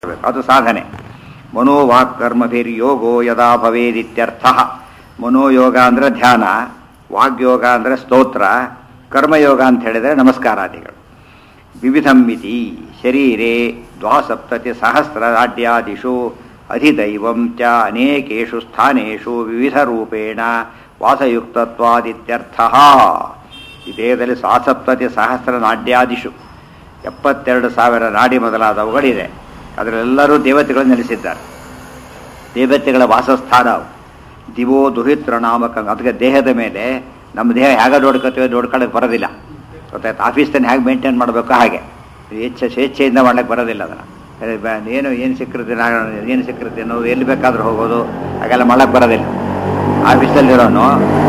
ಅದು ಸಾಧನೆ ಮನೋವಾಕ್ ಕರ್ಮಭಿರ್ಯೋಗೋ ಯದಾ ಭವೇದಿತ್ಯರ್ಥ ಮನೋಯೋಗ ಅಂದ್ರೆ ಧ್ಯಾನ ವಾಗ್ಯೋಗ ಅಂದ್ರೆ ಸ್ತೋತ್ರ ಕರ್ಮಯೋಗ ಅಂತ ಹೇಳಿದರೆ ನಮಸ್ಕಾರಾದಿಗಳು ವಿವಿಧಂ ಮಿತಿ ಶರೀರೆ ದ್ವಾಸಪ್ತತಿ ಸಹಸ್ರಾಡ್ಯಾದಿಷು ಅಧಿದೈವಂ ಚ ಅನೇಕೇಷು ಸ್ಥಾನೇಷು ವಿವಿಧ ರೂಪೇಣ ವಾಸಯುಕ್ತತ್ವಾದಿತ್ಯರ್ಥ ಈ ದೇಹದಲ್ಲಿ ಸಹಸಪ್ತತಿ ಸಹಸ್ರ ನಾಡ್ಯಾದಿಷು ಎಪ್ಪತ್ತೆರಡು ಸಾವಿರ ನಾಡಿ ಮೊದಲಾದವುಗಳಿದೆ ಅದರೆಲ್ಲರೂ ದೇವತೆಗಳು ನೆಲೆಸಿದ್ದಾರೆ ದೇವತೆಗಳ ವಾಸಸ್ಥಾನ ಅವು ದಿವೋ ದುಹಿತ್ರ ನಾಮಕ ಅದಕ್ಕೆ ದೇಹದ ಮೇಲೆ ನಮ್ಮ ದೇಹ ಹೇಗೆ ನೋಡ್ಕೋತೀವಿ ನೋಡ್ಕೊಳ್ಳೋಕೆ ಬರೋದಿಲ್ಲ ಗೊತ್ತಾಯ್ತು ಆಫೀಸ್ತಾನೆ ಹೇಗೆ ಮೇಂಟೈನ್ ಮಾಡಬೇಕು ಹಾಗೆ ಹೆಚ್ಚು ಸ್ವೇಚ್ಛೆಯಿಂದ ಮಾಡ್ಲಿಕ್ಕೆ ಬರೋದಿಲ್ಲ ಅದನ್ನು ಏನು ಏನು ಸಿಕ್ಕಿರುತ್ತೆ ಏನು ಸಿಕ್ಕಿರುತ್ತೆ ಅನ್ನೋದು ಎಲ್ಲಿ ಬೇಕಾದ್ರೂ ಹೋಗೋದು ಹಾಗೆಲ್ಲ ಮಾಡಕ್ಕೆ ಬರೋದಿಲ್ಲ ಆಫೀಸಲ್ಲಿರೋನು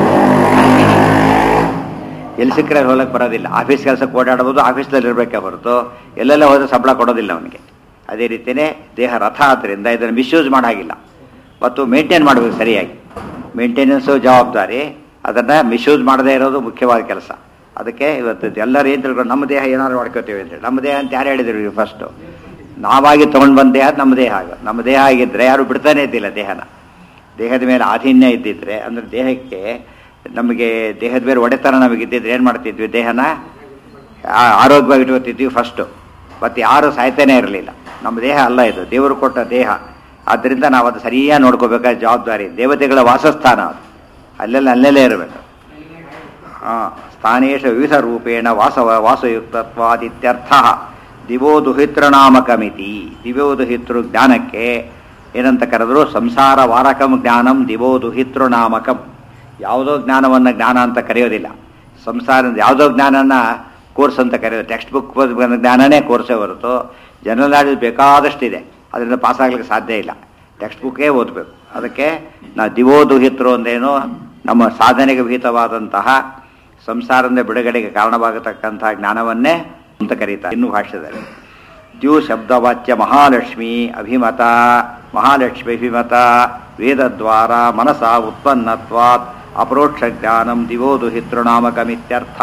ಎಲ್ಲಿ ಸಿಕ್ಕರೆ ಹೋಗಕ್ಕೆ ಬರೋದಿಲ್ಲ ಆಫೀಸ್ ಕೆಲಸಕ್ಕೆ ಓಡಾಡ್ಬೋದು ಆಫೀಸ್ದಲ್ಲಿ ಇರಬೇಕೇ ಹೊರತು ಎಲ್ಲೆಲ್ಲ ಹೋದ್ರೆ ಸಂಬಳ ಕೊಡೋದಿಲ್ಲ ಅವನಿಗೆ ಅದೇ ರೀತಿಯೇ ದೇಹ ರಥ ಆದ್ದರಿಂದ ಇದನ್ನು ಮಿಸ್ಯೂಸ್ ಮಾಡಾಗಿಲ್ಲ ಮತ್ತು ಮೇಂಟೈನ್ ಮಾಡಬೇಕು ಸರಿಯಾಗಿ ಮೇಂಟೆನೆನ್ಸು ಜವಾಬ್ದಾರಿ ಅದನ್ನು ಮಿಸ್ಯೂಸ್ ಮಾಡದೇ ಇರೋದು ಮುಖ್ಯವಾದ ಕೆಲಸ ಅದಕ್ಕೆ ಇವತ್ತು ಎಲ್ಲರೂ ಏನು ತಿಳ್ಕೊಂಡು ನಮ್ಮ ದೇಹ ಏನಾದ್ರು ಮಾಡ್ಕೋತೀವಿ ಅಂತೇಳಿ ನಮ್ಮ ದೇಹ ಅಂತ ಯಾರು ಹೇಳಿದ್ರು ಫಸ್ಟು ನಾವಾಗಿ ತೊಗೊಂಡು ಬಂದ ದೇಹ ನಮ್ಮ ದೇಹ ಆಗ ನಮ್ಮ ದೇಹ ಆಗಿದ್ದರೆ ಯಾರು ಬಿಡ್ತಾನೆ ಇದ್ದಿಲ್ಲ ದೇಹನ ದೇಹದ ಮೇಲೆ ಆಧೀನ್ಯ ಇದ್ದಿದ್ರೆ ಅಂದರೆ ದೇಹಕ್ಕೆ ನಮಗೆ ದೇಹದ ಮೇಲೆ ಒಡೆತನ ನಮಗಿದ್ದಿದ್ರೆ ಏನು ಮಾಡ್ತಿದ್ವಿ ದೇಹನ ಆರೋಗ್ಯವಾಗಿ ಇಟ್ಕೋತಿದ್ವಿ ಫಸ್ಟು ಮತ್ತು ಯಾರು ಸಾಯ್ತಾನೆ ಇರಲಿಲ್ಲ ನಮ್ಮ ದೇಹ ಅಲ್ಲ ಇದು ದೇವರು ಕೊಟ್ಟ ದೇಹ ಆದ್ದರಿಂದ ನಾವು ಅದು ಸರಿಯಾಗಿ ನೋಡ್ಕೋಬೇಕಾದ ಜವಾಬ್ದಾರಿ ದೇವತೆಗಳ ವಾಸಸ್ಥಾನ ಅದು ಅಲ್ಲೆಲ್ಲ ಅಲ್ಲೆಲ್ಲೇ ಇರಬೇಕು ಹಾಂ ಸ್ಥಾನೇಶ ವಿವಿಧ ರೂಪೇಣ ವಾಸವ ವಾಸಯುಕ್ತತ್ವಾದಿತ್ಯರ್ಥ ದಿವೋ ದುಹಿತೃನಾಮಕಮಿತಿ ದಿವೋ ದುಹಿತೃ ಜ್ಞಾನಕ್ಕೆ ಏನಂತ ಕರೆದ್ರು ಸಂಸಾರ ವಾರಕಂ ಜ್ಞಾನಂ ದಿವೋ ದುಹಿತೃನಾಮಕಂ ಯಾವುದೋ ಜ್ಞಾನವನ್ನು ಜ್ಞಾನ ಅಂತ ಕರೆಯೋದಿಲ್ಲ ಸಂಸಾರ ಯಾವುದೋ ಜ್ಞಾನನ ಕೋರ್ಸ್ ಅಂತ ಕರೆಯೋದು ಟೆಕ್ಸ್ಟ್ ಬುಕ್ ಜ್ಞಾನನೇ ಕೋರ್ಸೇ ಹೊರತು ಜನರಲ್ ನಾಲೆಜ್ ಬೇಕಾದಷ್ಟಿದೆ ಅದರಿಂದ ಪಾಸ್ ಆಗ್ಲಿಕ್ಕೆ ಸಾಧ್ಯ ಇಲ್ಲ ಟೆಕ್ಸ್ಟ್ ಬುಕ್ಕೇ ಓದಬೇಕು ಅದಕ್ಕೆ ನಾವು ದಿವೋ ದುಹಿತೃ ಅಂದೇನು ನಮ್ಮ ಸಾಧನೆಗೆ ವಿಹಿತವಾದಂತಹ ಸಂಸಾರದ ಬಿಡುಗಡೆಗೆ ಕಾರಣವಾಗತಕ್ಕಂತಹ ಜ್ಞಾನವನ್ನೇ ಅಂತ ಕರೀತಾರೆ ಇನ್ನು ಭಾಷ್ಯದಲ್ಲಿ ದ್ಯೂ ಶಬ್ದವಾಚ್ಯ ಮಹಾಲಕ್ಷ್ಮಿ ಅಭಿಮತ ಮಹಾಲಕ್ಷ್ಮಿ ಅಭಿಮತ ವೇದದ್ವಾರ ಮನಸ ಉತ್ಪನ್ನತ್ವಾತ್ ಅಪರೋಕ್ಷ ಜ್ಞಾನಂ ದಿವೋದುಹಿತೃನಾಮಕಮಿತ್ಯರ್ಥ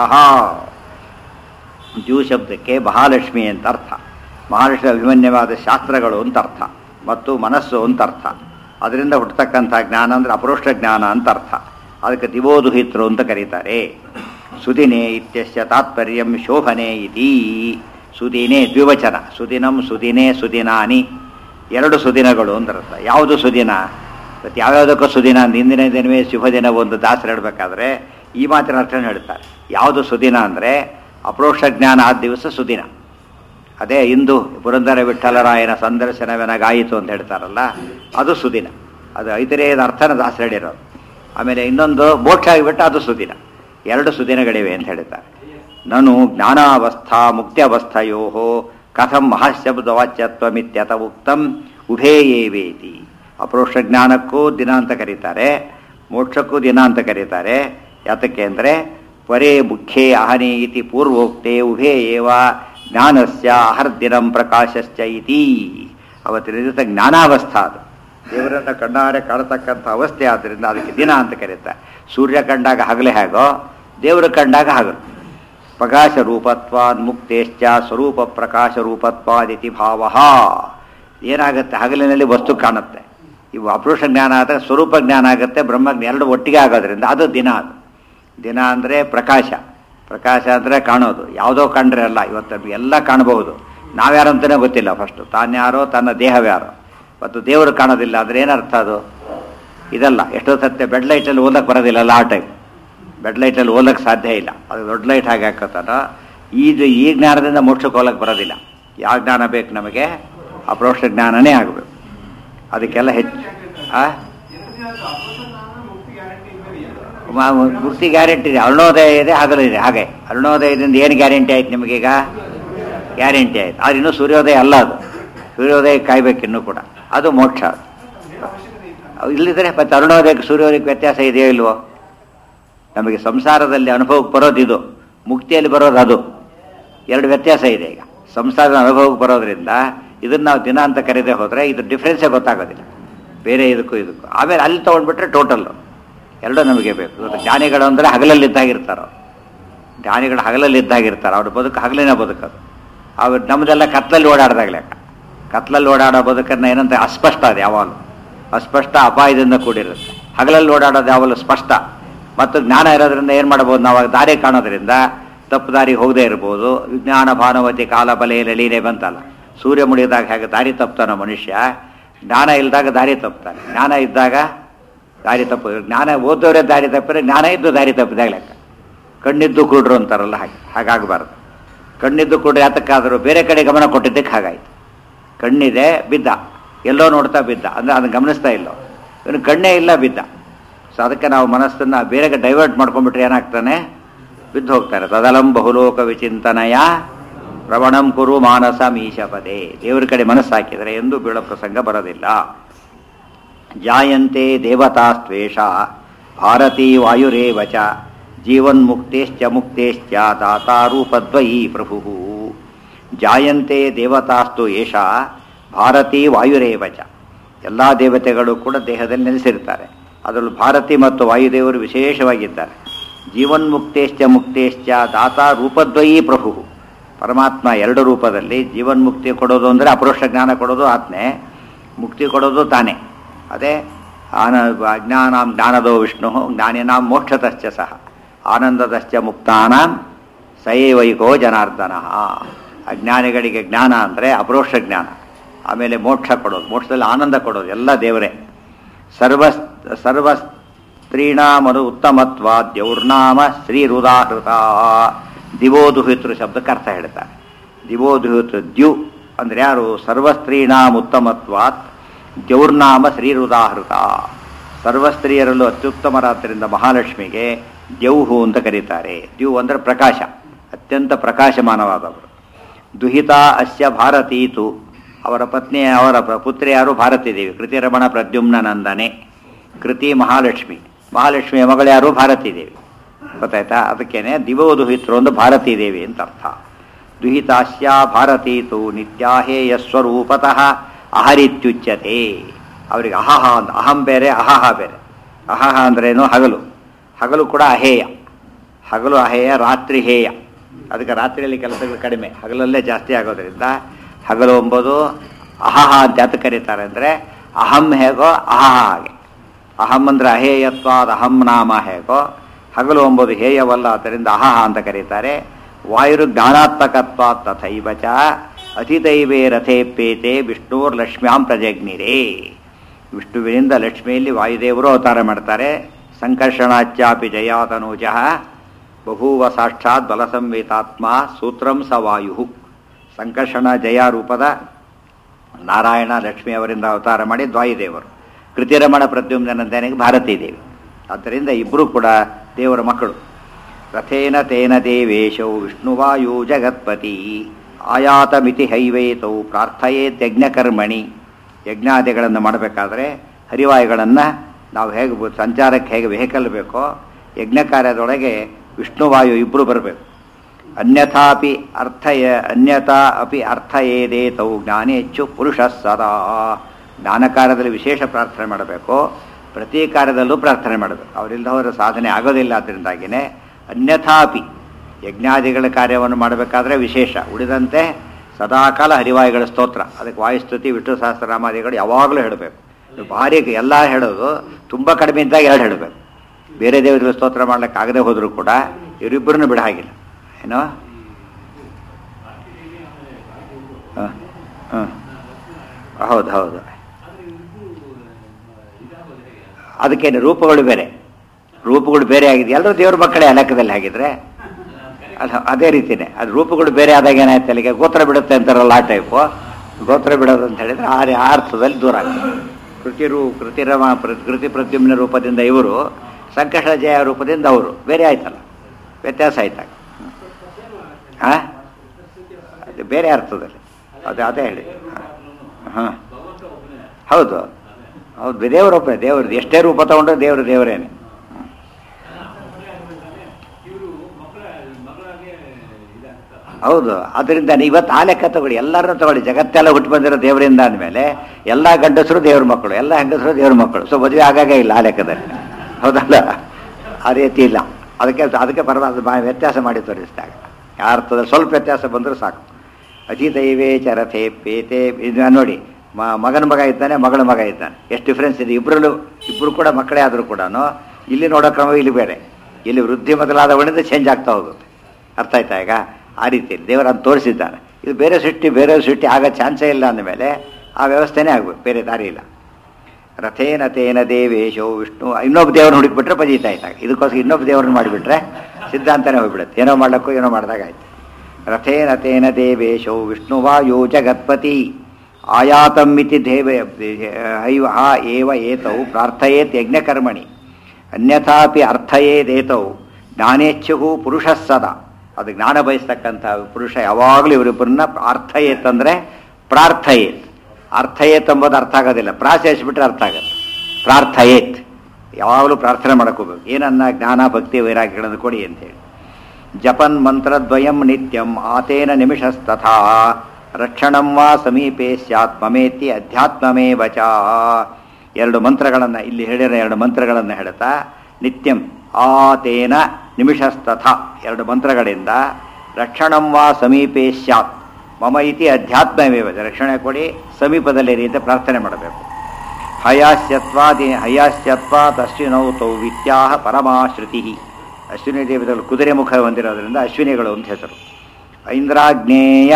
ದ್ಯೂ ಶಬ್ದಕ್ಕೆ ಮಹಾಲಕ್ಷ್ಮಿ ಅಂತ ಅರ್ಥ ಮಹಾಲಕ್ಷ್ಮಿ ಅಭಿಮನ್ಯವಾದ ಶಾಸ್ತ್ರಗಳು ಅಂತ ಅರ್ಥ ಮತ್ತು ಮನಸ್ಸು ಅಂತ ಅರ್ಥ ಅದರಿಂದ ಹುಟ್ಟತಕ್ಕಂಥ ಜ್ಞಾನ ಅಂದರೆ ಅಪರೋಕ್ಷ ಜ್ಞಾನ ಅಂತ ಅರ್ಥ ಅದಕ್ಕೆ ದಿವೋದುಹಿತೃ ಅಂತ ಕರೀತಾರೆ ಸುದಿನೇ ಇತ್ಯಸ್ಯ ತಾತ್ಪರ್ಯಂ ಶೋಭನೆ ಇತಿ ಸುದಿನೇ ದ್ವಿವಚನ ಸುದಿನಂ ಸುದಿನೇ ಸುದಿನಾನಿ ಎರಡು ಸುದಿನಗಳು ಅಂದರ್ಥ ಯಾವುದು ಸುದಿನ ಮತ್ತು ಯಾವ್ಯಾವುದಕ್ಕೂ ಸುದಿನ ಹಿಂದಿನ ದಿನವೇ ಶುಭ ದಿನ ಒಂದು ದಾಸರು ಹೇಳಬೇಕಾದ್ರೆ ಈ ಮಾತಿನ ಅರ್ಥ ಹೇಳ್ತಾರೆ ಯಾವುದು ಸುದಿನ ಅಂದರೆ ಅಪರೋಕ್ಷ ಜ್ಞಾನ ಆದ ದಿವಸ ಸುದಿನ ಅದೇ ಇಂದು ಪುರಂದರ ವಿಠಲರಾಯನ ಸಂದರ್ಶನವೆನಗಾಯಿತು ಅಂತ ಹೇಳ್ತಾರಲ್ಲ ಅದು ಸುದಿನ ಅದು ಐತರೇಯದ ಅರ್ಥನ ದಾಸರು ಹೇಳಿರೋದು ಆಮೇಲೆ ಇನ್ನೊಂದು ಮೋಕ್ಷ ಆಗಿಬಿಟ್ಟು ಅದು ಸುದಿನ ಎರಡು ಸುದಿನಗಳಿವೆ ಅಂತ ಹೇಳ್ತಾರೆ ನಾನು ಜ್ಞಾನಾವಸ್ಥಾ ಮುಕ್ತ್ಯವಸ್ಥೆಯೋ ಕಥಂ ಮಹಾಶಬ್ದವಾಚ್ಯತ್ವಮಿತ್ಯತ ಉಕ್ತಂ ಉಭೇಯೇವೇತಿ ಅಪರೋಕ್ಷ ಜ್ಞಾನಕ್ಕೂ ದಿನ ಅಂತ ಕರೀತಾರೆ ಮೋಕ್ಷಕ್ಕೂ ದಿನ ಅಂತ ಕರೀತಾರೆ ಯಾತಕ್ಕೆ ಅಂದರೆ ಪರೇ ಮುಖ್ಯೇ ಅಹನಿ ಇತಿ ಪೂರ್ವೋಕ್ತೆ ಉಭೇ ಏವ ಜ್ಞಾನಸ್ಯ ಅಹರ್ದಿನಂ ಪ್ರಕಾಶಶ್ಚ ಇತಿ ಅವತ್ತಿನ ಜ್ಞಾನಾವಸ್ಥಾ ಅದು ದೇವರನ್ನ ಕಣ್ಣಾರೆ ಕಾಣತಕ್ಕಂಥ ಅವಸ್ಥೆ ಆದ್ದರಿಂದ ಅದಕ್ಕೆ ದಿನ ಅಂತ ಕರೀತಾರೆ ಸೂರ್ಯ ಕಂಡಾಗ ಹಗಲೇ ಹೇಗೋ ದೇವರು ಕಂಡಾಗ ಹಗಲು ಪ್ರಕಾಶ ರೂಪತ್ವಾದ್ ಮುಕ್ತೇಶ್ಚ ಸ್ವರೂಪ ಪ್ರಕಾಶ ರೂಪತ್ವಾದಿತಿ ಭಾವ ಏನಾಗುತ್ತೆ ಹಗಲಿನಲ್ಲಿ ವಸ್ತು ಕಾಣುತ್ತೆ ಇವು ಅಪುರುಷ ಜ್ಞಾನ ಆದರೆ ಸ್ವರೂಪ ಜ್ಞಾನ ಆಗುತ್ತೆ ಬ್ರಹ್ಮಜ್ಞಾನ ಎರಡು ಒಟ್ಟಿಗೆ ಆಗೋದ್ರಿಂದ ಅದು ದಿನ ಅದು ದಿನ ಅಂದರೆ ಪ್ರಕಾಶ ಪ್ರಕಾಶ ಅಂದರೆ ಕಾಣೋದು ಯಾವುದೋ ಕಂಡ್ರೆ ಅಲ್ಲ ಇವತ್ತು ಎಲ್ಲ ಕಾಣಬಹುದು ನಾವ್ಯಾರಂತಲೇ ಗೊತ್ತಿಲ್ಲ ಫಸ್ಟು ತಾನ್ಯಾರೋ ತನ್ನ ದೇಹವ್ಯಾರೋ ಮತ್ತು ದೇವರು ಕಾಣೋದಿಲ್ಲ ಅಂದರೆ ಏನರ್ಥ ಅದು ಇದಲ್ಲ ಎಷ್ಟೋ ಸತ್ಯ ಬೆಡ್ ಲೈಟಲ್ಲಿ ಓದಕ್ಕೆ ಬರೋದಿಲ್ಲ ಆ ಟೈಮ್ ಬೆಡ್ ಲೈಟಲ್ಲಿ ಓದಕ್ಕೆ ಸಾಧ್ಯ ಇಲ್ಲ ಅದು ದೊಡ್ಡ ಲೈಟ್ ಹಾಗೆ ಹಾಕೋತಾನ ಇದು ಈ ಜ್ಞಾನದಿಂದ ಮೋಕ್ಷಕ್ಕೆ ಹೋಗಕ್ಕೆ ಬರೋದಿಲ್ಲ ಯಾವ ಜ್ಞಾನ ಬೇಕು ನಮಗೆ ಅಪ್ರೋಕ್ಷ ಜ್ಞಾನನೇ ಆಗಬೇಕು ಅದಕ್ಕೆಲ್ಲ ಹೆಚ್ಚು ಆ ಮುಕ್ತಿ ಗ್ಯಾರಂಟಿ ಇದೆ ಅರುಣೋದಯ ಇದೆ ಹಗಲು ಇದೆ ಹಾಗೆ ಅರುಣೋದಯದಿಂದ ಏನು ಗ್ಯಾರಂಟಿ ಆಯ್ತು ನಿಮಗೀಗ ಗ್ಯಾರಂಟಿ ಆಯ್ತು ಆದ್ರೆ ಇನ್ನೂ ಸೂರ್ಯೋದಯ ಅಲ್ಲ ಅದು ಸೂರ್ಯೋದಯ ಕಾಯ್ಬೇಕು ಇನ್ನೂ ಕೂಡ ಅದು ಮೋಕ್ಷ ಇಲ್ಲಿದ್ರೆ ಮತ್ತೆ ಅರುಣೋದಯಕ್ಕೆ ಸೂರ್ಯೋದಯಕ್ಕೆ ವ್ಯತ್ಯಾಸ ಇದೆಯೋ ಇಲ್ವೋ ನಮಗೆ ಸಂಸಾರದಲ್ಲಿ ಅನುಭವಕ್ಕೆ ಬರೋದು ಇದು ಮುಕ್ತಿಯಲ್ಲಿ ಬರೋದು ಅದು ಎರಡು ವ್ಯತ್ಯಾಸ ಇದೆ ಈಗ ಸಂಸಾರದ ಅನುಭವಕ್ಕೆ ಬರೋದ್ರಿಂದ ಇದನ್ನು ನಾವು ದಿನ ಅಂತ ಕರೀದೇ ಹೋದರೆ ಇದು ಡಿಫ್ರೆನ್ಸೇ ಗೊತ್ತಾಗೋದಿಲ್ಲ ಬೇರೆ ಇದಕ್ಕೂ ಇದಕ್ಕೂ ಆಮೇಲೆ ಅಲ್ಲಿ ತೊಗೊಂಡ್ಬಿಟ್ರೆ ಟೋಟಲ್ಲು ಎರಡೂ ನಮಗೆ ಬೇಕು ಇವತ್ತು ಜ್ಞಾನಿಗಳು ಅಂದರೆ ಹಗಲಲ್ಲಿದ್ದಾಗಿರ್ತಾರೋ ಜ್ಞಾನಿಗಳು ಹಗಲಲ್ಲಿದ್ದಾಗಿರ್ತಾರೆ ಅವ್ರ ಬದುಕು ಹಗಲಿನ ಬದುಕದು ಅವ್ರು ನಮ್ಮದೆಲ್ಲ ಕತ್ತಲಲ್ಲಿ ಓಡಾಡ್ದಾಗ ಲೆಕ್ಕ ಕತ್ಲಲ್ಲಿ ಓಡಾಡೋ ಬದುಕನ್ನ ಏನಂತ ಅಸ್ಪಷ್ಟ ಅದು ಯಾವಾಗಲೂ ಅಸ್ಪಷ್ಟ ಅಪಾಯದಿಂದ ಕೂಡಿರುತ್ತೆ ಹಗಲಲ್ಲಿ ಓಡಾಡೋದು ಯಾವಾಗಲೂ ಸ್ಪಷ್ಟ ಮತ್ತು ಜ್ಞಾನ ಇರೋದ್ರಿಂದ ಏನು ಮಾಡ್ಬೋದು ನಾವು ಆಗ ದಾರಿ ಕಾಣೋದ್ರಿಂದ ತಪ್ಪು ದಾರಿಗೆ ಹೋಗದೇ ಇರ್ಬೋದು ವಿಜ್ಞಾನ ಭಾನುಮತಿ ಕಾಲ ಬಲೆ ಲಳೀನೆ ಬಂತಲ್ಲ ಸೂರ್ಯ ಮುಡಿದಾಗ ಹೇಗೆ ದಾರಿ ತಪ್ತಾನೋ ಮನುಷ್ಯ ಜ್ಞಾನ ಇಲ್ದಾಗ ದಾರಿ ತಪ್ತಾನೆ ಜ್ಞಾನ ಇದ್ದಾಗ ದಾರಿ ತಪ್ಪು ಜ್ಞಾನ ಓದೋರೇ ದಾರಿ ತಪ್ಪಿದ್ರೆ ಜ್ಞಾನ ಇದ್ದು ದಾರಿ ತಪ್ಪಿದಾಗ ಲೆಕ್ಕ ಕಣ್ಣಿದ್ದು ಕುಡ್ರು ಅಂತಾರಲ್ಲ ಹಾಗೆ ಹಾಗಾಗಬಾರ್ದು ಕಣ್ಣಿದ್ದು ಕುಡ್ರು ಯಾತಕ್ಕಾದರೂ ಬೇರೆ ಕಡೆ ಗಮನ ಕೊಟ್ಟಿದ್ದಕ್ಕೆ ಹಾಗಾಯ್ತು ಕಣ್ಣಿದೆ ಬಿದ್ದ ಎಲ್ಲೋ ನೋಡ್ತಾ ಬಿದ್ದ ಅಂದರೆ ಅದನ್ನು ಗಮನಿಸ್ತಾ ಇಲ್ಲೋ ಇವನು ಕಣ್ಣೇ ಇಲ್ಲ ಬಿದ್ದ ಸೊ ಅದಕ್ಕೆ ನಾವು ಮನಸ್ಸನ್ನು ಬೇರೆ ಡೈವರ್ಟ್ ಮಾಡ್ಕೊಂಡ್ಬಿಟ್ರೆ ಏನಾಗ್ತಾನೆ ಬಿದ್ದು ಹೋಗ್ತಾರೆ ತದಲಂ ಬಹುಲೋಕ ವಿಚಿಂತನಯ ಪ್ರವಣಂ ಕುರು ಮಾನಸ ಮೀಶಪದೇ ದೇವರ ಕಡೆ ಮನಸ್ಸು ಹಾಕಿದರೆ ಎಂದೂ ಬೀಳೋ ಪ್ರಸಂಗ ಬರೋದಿಲ್ಲ ಜಾಯಂತೆ ದೇವತಾಸ್ತ್ವೇಷ ಭಾರತೀ ವಾಯುರೇವ ಚ ಜೀವನ್ಮುಕ್ತೇಶ್ಚ ಮುಕ್ತೇಶ್ಚ ದಾತಾರೂಪದ್ವಯೀ ಪ್ರಭು ಜಾಯಂತೆ ದೇವತಾಸ್ತು ಏಷ ಭಾರತೀ ವಾಯುರೇವ ಚ ಎಲ್ಲ ದೇವತೆಗಳು ಕೂಡ ದೇಹದಲ್ಲಿ ನೆಲೆಸಿರ್ತಾರೆ ಅದರಲ್ಲೂ ಭಾರತಿ ಮತ್ತು ವಾಯುದೇವರು ವಿಶೇಷವಾಗಿದ್ದಾರೆ ಜೀವನ್ಮುಕ್ತೇಶ್ಚ ಮುಕ್ತೇಶ್ಚ ದಾತ ರೂಪದ್ವಯೀ ಪ್ರಭು ಪರಮಾತ್ಮ ಎರಡು ರೂಪದಲ್ಲಿ ಜೀವನ್ಮುಕ್ತಿ ಕೊಡೋದು ಅಂದರೆ ಅಪರೋಕ್ಷ ಜ್ಞಾನ ಕೊಡೋದು ಆತ್ಮೆ ಮುಕ್ತಿ ಕೊಡೋದು ತಾನೇ ಅದೇ ಆನ ಅಜ್ಞಾನಾಂ ಜ್ಞಾನದೋ ವಿಷ್ಣು ಜ್ಞಾನಿನಾಂ ಮೋಕ್ಷತಶ್ಚ ಸಹ ಆನಂದದಶ್ಚ ಮುಕ್ತಾನಾಂ ಸಯೈವೈಕೋ ಜನಾರ್ದನ ಅಜ್ಞಾನಿಗಳಿಗೆ ಜ್ಞಾನ ಅಂದರೆ ಅಪರೋಕ್ಷ ಜ್ಞಾನ ಆಮೇಲೆ ಮೋಕ್ಷ ಕೊಡೋದು ಮೋಕ್ಷದಲ್ಲಿ ಆನಂದ ಕೊಡೋದು ಎಲ್ಲ ದೇವರೇ ಸರ್ವ ಸರ್ವ ಸ್ತ್ರೀಣಾಮನು ಉತ್ತಮತ್ವ ದೇವ್ರನಾಮ ಶ್ರೀರುದಾಹೃತ ದಿವೋದುಹಿತೃ ಶಬ್ದಕ್ಕೆ ಅರ್ಥ ಹೇಳ್ತಾರೆ ದಿವೋದುಹಿತೃ ದ್ಯು ಅಂದ್ರೆ ಯಾರು ಸರ್ವಸ್ತ್ರೀಣಾಂ ಉತ್ತಮತ್ವಾತ್ ದೇವ್ರನಾಮ ಶ್ರೀರುದಾಹೃತ ಸರ್ವಸ್ತ್ರೀಯರಲ್ಲೂ ಅತ್ಯುತ್ತಮರಾದ್ದರಿಂದ ಮಹಾಲಕ್ಷ್ಮಿಗೆ ದ್ಯೌಹು ಅಂತ ಕರೀತಾರೆ ದ್ಯು ಅಂದರೆ ಪ್ರಕಾಶ ಅತ್ಯಂತ ಪ್ರಕಾಶಮಾನವಾದವರು ದುಹಿತ ಅಸ್ಯ ಭಾರತೀತು ಅವರ ಪತ್ನಿ ಅವರ ಪುತ್ರಿ ಯಾರು ಭಾರತೀ ದೇವಿ ಕೃತಿರಮಣ ಪ್ರದ್ಯುಮ್ನ ನಂದನೆ ಕೃತಿ ಮಹಾಲಕ್ಷ್ಮಿ ಮಹಾಲಕ್ಷ್ಮಿಯ ಮಗಳು ಯಾರು ಭಾರತೀ ದೇವಿ ಗೊತ್ತಾಯ್ತಾ ಅದಕ್ಕೇನೆ ದಿವೋದುಹಿತರು ಒಂದು ಭಾರತೀ ದೇವಿ ಅಂತ ಅರ್ಥ ದುಹಿತಾಸ್ಯ ಭಾರತೀತು ನಿತ್ಯಾಹೇಯ ಸ್ವರೂಪತಃ ಅಹರಿತ್ಯುಚ್ಯತೆ ಅವರಿಗೆ ಅಹಹ ಅಂತ ಅಹಂ ಬೇರೆ ಅಹಹ ಬೇರೆ ಅಹಹ ಅಂದ್ರೇನು ಹಗಲು ಹಗಲು ಕೂಡ ಅಹೇಯ ಹಗಲು ಅಹೇಯ ರಾತ್ರಿ ಹೇಯ ಅದಕ್ಕೆ ರಾತ್ರಿಯಲ್ಲಿ ಕೆಲಸಗಳು ಕಡಿಮೆ ಹಗಲಲ್ಲೇ ಜಾಸ್ತಿ ಆಗೋದ್ರಿಂದ ಹಗಲು ಎಂಬುದು ಅಹಹ ಅಂತ ಯಾತಕ್ಕೆ ಕರೀತಾರೆ ಅಂದರೆ ಅಹಂ ಹೇಗೋ ಅಹಹ ಹಾಗೆ ಅಹಂ ಅಂದರೆ ಅಹೇಯತ್ವಾದ ಅಹಂ ನಾಮ ಹೇಗೋ ಹಗಲು ಎಂಬುದು ಹೇಯವಲ್ಲ ಆದ್ದರಿಂದ ಅಹಹ ಅಂತ ಕರೀತಾರೆ ವಾಯುರು ಜ್ಞಾನಾತ್ಮಕತ್ವ ತಥೈವ ಚ ಅತಿದೈವೇ ರಥೇಪೇತೆ ವಿಷ್ಣುರ್ ಲಕ್ಷ್ಮ್ಯಾಂ ಪ್ರಜಗ್ನಿರೇ ವಿಷ್ಣುವಿನಿಂದ ಲಕ್ಷ್ಮಿಯಲ್ಲಿ ವಾಯುದೇವರು ಅವತಾರ ಮಾಡ್ತಾರೆ ಸಂಕರ್ಷಣಾಚ್ಯಾಪಿ ಜಯಾತನೂಜ ಬಭೂವ ಸಾಕ್ಷಾತ್ ಬಲಸಂವೇತಾತ್ಮ ಸೂತ್ರಂ ಸ ವಾಯು ಸಂಕರ್ಷಣ ಜಯ ರೂಪದ ನಾರಾಯಣ ಲಕ್ಷ್ಮಿ ಅವರಿಂದ ಅವತಾರ ಮಾಡಿ ದ್ವಾಯುದೇವರು ಕೃತಿರಮಣ ಪ್ರದ್ಯುಮ್ನಂದನಿಗೆ ಭಾರತೀ ದೇವಿ ಆದ್ದರಿಂದ ಇಬ್ಬರು ಕೂಡ ದೇವರ ಮಕ್ಕಳು ರಥೇನ ತೇನ ದೇವೇಶೌ ವಿಷ್ಣುವಾಯು ಜಗತ್ಪತಿ ಆಯಾತಮಿತಿ ಹೈವೇತೌ ಪ್ರಾರ್ಥಯೇತ್ ಯಜ್ಞಕರ್ಮಣಿ ಯಜ್ಞಾದಿಗಳನ್ನು ಮಾಡಬೇಕಾದ್ರೆ ಹರಿವಾಯುಗಳನ್ನು ನಾವು ಹೇಗೆ ಬ- ಸಂಚಾರಕ್ಕೆ ಹೇಗೆ ವೆಹಿಕಲ್ ಬೇಕೋ ಯಜ್ಞ ಕಾರ್ಯದೊಳಗೆ ವಿಷ್ಣುವಾಯು ಇಬ್ಬರು ಬರಬೇಕು ಅನ್ಯಥಾಪಿ ಅರ್ಥಯ ಅನ್ಯಥಾ ಅಪಿ ಅರ್ಥಯೇದೇತೌ ಜ್ಞಾನೇಚ್ಚು ಪುರುಷ ಸದಾ ಜ್ಞಾನ ಕಾರ್ಯದಲ್ಲಿ ವಿಶೇಷ ಪ್ರಾರ್ಥನೆ ಮಾಡಬೇಕು ಪ್ರತಿ ಕಾರ್ಯದಲ್ಲೂ ಪ್ರಾರ್ಥನೆ ಮಾಡಬೇಕು ಅವರಿಲ್ಲದವರ ಸಾಧನೆ ಆಗೋದಿಲ್ಲ ಅದರಿಂದಾಗಿಯೇ ಅನ್ಯಥಾಪಿ ಯಜ್ಞಾದಿಗಳ ಕಾರ್ಯವನ್ನು ಮಾಡಬೇಕಾದ್ರೆ ವಿಶೇಷ ಉಳಿದಂತೆ ಸದಾಕಾಲ ಹರಿವಾಯುಗಳ ಸ್ತೋತ್ರ ಅದಕ್ಕೆ ವಾಯುಸ್ತುತಿ ವಿಷ್ಣು ಸಹಸ್ರನಾಮಾದಿಗಳು ಯಾವಾಗಲೂ ಹೇಳಬೇಕು ಭಾರಿ ಎಲ್ಲ ಹೇಳೋದು ತುಂಬ ಕಡಿಮೆ ಇದ್ದಾಗ ಎರಡು ಹೇಳಬೇಕು ಬೇರೆ ದೇವರಿಗೆ ಸ್ತೋತ್ರ ಮಾಡ್ಲಿಕ್ಕೆ ಆಗದೆ ಹೋದರೂ ಕೂಡ ಇವರಿಬ್ಬರನ್ನು ಬಿಡ ಹಾಗಿಲ್ಲ ಏನೋ ಹಾಂ ಹಾಂ ಹೌದು ಹೌದು ಅದಕ್ಕೇನು ರೂಪಗಳು ಬೇರೆ ರೂಪಗಳು ಬೇರೆ ಆಗಿದೆ ಎಲ್ಲರೂ ದೇವ್ರ ಮಕ್ಕಳೇ ಆ ಲೆಕ್ಕದಲ್ಲಿ ಹಾಗಿದ್ರೆ ಅಲ್ಲ ಅದೇ ರೀತಿನೇ ಅದು ರೂಪಗಳು ಬೇರೆ ಆದಾಗ ಏನಾಯ್ತು ಅಲ್ಲಿಗೆ ಗೋತ್ರ ಬಿಡುತ್ತೆ ಅಂತಾರಲ್ಲ ಆ ಟೈಪು ಗೋತ್ರ ಬಿಡೋದು ಅಂತ ಹೇಳಿದ್ರೆ ಆ ಆ ಅರ್ಥದಲ್ಲಿ ದೂರ ಆಗ್ತದೆ ಕೃತಿ ರೂ ಕೃತಿರಮ ಪ್ರ- ಕೃತಿ ಪ್ರದ್ಯುಮ್ನ ರೂಪದಿಂದ ಇವರು ಸಂಕಷ್ಟ ಜಯ ರೂಪದಿಂದ ಅವರು ಬೇರೆ ಆಯ್ತಲ್ಲ ವ್ಯತ್ಯಾಸ ಆಯ್ತಾಗ ಹಾಂ ಅದು ಬೇರೆ ಅರ್ಥದಲ್ಲಿ ಅದು ಅದೇ ಹೇಳಿ ಹಾಂ ಹೌದು ಹೌದು ದೇವರೊಬ್ಬನೇ ದೇವ್ರದ್ದು ಎಷ್ಟೇ ರೂಪ ತಗೊಂಡ್ರೆ ದೇವರು ದೇವರೇನೆ ಹೌದು ಅದರಿಂದ ಇವತ್ತು ಆ ಲೆಕ್ಕ ತಗೊಳ್ಳಿ ಎಲ್ಲರನ್ನೂ ತಗೊಳ್ಳಿ ಜಗತ್ತೆಲ್ಲ ಹುಟ್ಟು ಬಂದಿರೋ ದೇವರಿಂದ ಅಂದಮೇಲೆ ಎಲ್ಲ ಗಂಡಸರು ದೇವ್ರ ಮಕ್ಕಳು ಎಲ್ಲ ಹೆಂಗಸರು ದೇವ್ರ ಮಕ್ಕಳು ಸೊ ಮದುವೆ ಆಗಾಗ ಇಲ್ಲ ಆ ಲೆಕ್ಕದಲ್ಲಿ ಹೌದಲ್ಲ ಆ ರೀತಿ ಇಲ್ಲ ಅದಕ್ಕೆ ಅದಕ್ಕೆ ಪರವಾದ ಬಾ ವ್ಯತ್ಯಾಸ ಮಾಡಿ ತೋರಿಸಿದಾಗ ಆ ಅರ್ಥದಲ್ಲಿ ಸ್ವಲ್ಪ ವ್ಯತ್ಯಾಸ ಬಂದರೂ ಸಾಕು ಅಧಿದೈವೇ ಚರಥೆ ಪೇತೆ ಇದು ನೋಡಿ ಮ ಮಗನ ಮಗ ಇದ್ದಾನೆ ಮಗಳ ಮಗ ಇದ್ದಾನೆ ಎಷ್ಟು ಡಿಫ್ರೆನ್ಸ್ ಇದೆ ಇಬ್ಬರಲ್ಲೂ ಇಬ್ಬರು ಕೂಡ ಮಕ್ಕಳೇ ಆದರೂ ಕೂಡ ಇಲ್ಲಿ ನೋಡೋ ಕ್ರಮ ಇಲ್ಲಿ ಬೇರೆ ಇಲ್ಲಿ ವೃದ್ಧಿ ಮೊದಲಾದವಳಿಂದ ಚೇಂಜ್ ಆಗ್ತಾ ಹೋಗುತ್ತೆ ಅರ್ಥ ಆಯ್ತಾ ಈಗ ಆ ರೀತಿಯಲ್ಲಿ ದೇವರನ್ನು ತೋರಿಸಿದ್ದಾನೆ ಇದು ಬೇರೆ ಸೃಷ್ಟಿ ಬೇರೆ ಸೃಷ್ಟಿ ಆಗೋ ಚಾನ್ಸೇ ಇಲ್ಲ ಅಂದಮೇಲೆ ಆ ವ್ಯವಸ್ಥೆನೇ ಆಗ್ಬೇಕು ಬೇರೆ ದಾರಿ ಇಲ್ಲ ರಥೇನ ತೇನ ದೇವೇಶೋ ವಿಷ್ಣು ಇನ್ನೊಬ್ಬ ದೇವ್ರನ್ನ ಹುಡುಕ್ಬಿಟ್ರೆ ಪದೀತಾ ಇದ್ದಾಗ ಇದಕ್ಕೋಸ್ಕರ ಇನ್ನೊಬ್ಬ ದೇವ್ರನ್ನ ಮಾಡಿಬಿಟ್ರೆ ಸಿದ್ಧಾಂತನೇ ಹೋಗ್ಬಿಡುತ್ತೆ ಏನೋ ಮಾಡ್ಲಕ್ಕೋ ಏನೋ ಮಾಡಿದಾಗ ಆಯ್ತು ರಥೇನ ತೇನ ದೇವೇಶೋ ವಿಷ್ಣುವಾಯೋ ಜಗತ್ಪತಿ ಆಯಾತಮಿತಿ ದೇವ ಹೈವ ಹಾ ಏವ ಏತೌ ಪ್ರಾರ್ಥಯೇತ್ ಯಜ್ಞಕರ್ಮಣಿ ಅನ್ಯಥಾಪಿ ಅರ್ಥಯೇದೇತೌ ಜ್ಞಾನೇಚ್ಛು ಪುರುಷ ಸದಾ ಅದು ಜ್ಞಾನ ಬಯಸ್ತಕ್ಕಂಥ ಪುರುಷ ಯಾವಾಗಲೂ ಇವರಿಬ್ಬರನ್ನ ಅರ್ಥಯೇತ್ ಅಂದರೆ ಪ್ರಾರ್ಥಯೇತ್ ಅರ್ಥಯೇತ್ ಎಂಬುದು ಅರ್ಥ ಆಗೋದಿಲ್ಲ ಪ್ರಾಸ ಬಿಟ್ರೆ ಅರ್ಥ ಆಗುತ್ತೆ ಪ್ರಾರ್ಥಯೇತ್ ಯಾವಾಗಲೂ ಪ್ರಾರ್ಥನೆ ಮಾಡಕೋಬೇಕು ಏನನ್ನ ಜ್ಞಾನ ಭಕ್ತಿ ವೈರಾಗ್ಯಗಳನ್ನು ಕೊಡಿ ಅಂತೇಳಿ ಜಪನ್ ಮಂತ್ರದ್ವಯಂ ನಿತ್ಯಂ ಆತೇನ ನಿಮಿಷಸ್ತಥಾ ರಕ್ಷಣಂ ವಾ ಸಮೀಪೆ ಸ್ಯಾತ್ ಮಮೇತಿ ಅಧ್ಯಾತ್ಮಮೇ ವಚ ಎರಡು ಮಂತ್ರಗಳನ್ನು ಇಲ್ಲಿ ಹೇಳಿರೋ ಎರಡು ಮಂತ್ರಗಳನ್ನು ಹೇಳ್ತಾ ನಿತ್ಯಂ ಆತೇನ ನಿಮಿಷಸ್ತಥ ಎರಡು ಮಂತ್ರಗಳಿಂದ ರಕ್ಷಣಂ ವಾ ಸಮೀಪೆ ಸ್ಯಾತ್ ಮಮ ಇತಿ ಅಧ್ಯಾತ್ಮವೇ ವಚ ರಕ್ಷಣೆ ಕೊಡಿ ಸಮೀಪದಲ್ಲಿರಿ ಅಂತ ಪ್ರಾರ್ಥನೆ ಮಾಡಬೇಕು ಹಯಾಸ್ಯತ್ವಾದಿ ಹಯಾಸ್ಯತ್ವಾತ್ ಅಶ್ವಿನೌ ತೌ ವಿದ್ಯಾಹ ಪರಮಾಶ್ರುತಿ ಅಶ್ವಿನಿ ದೇವತೆಗಳು ಕುದುರೆ ಮುಖ ಹೊಂದಿರೋದ್ರಿಂದ ಅಶ್ವಿನಿಗಳು ಅಂತ ಹೆಸರು ಐಂದ್ರಾಗ್ನೇಯ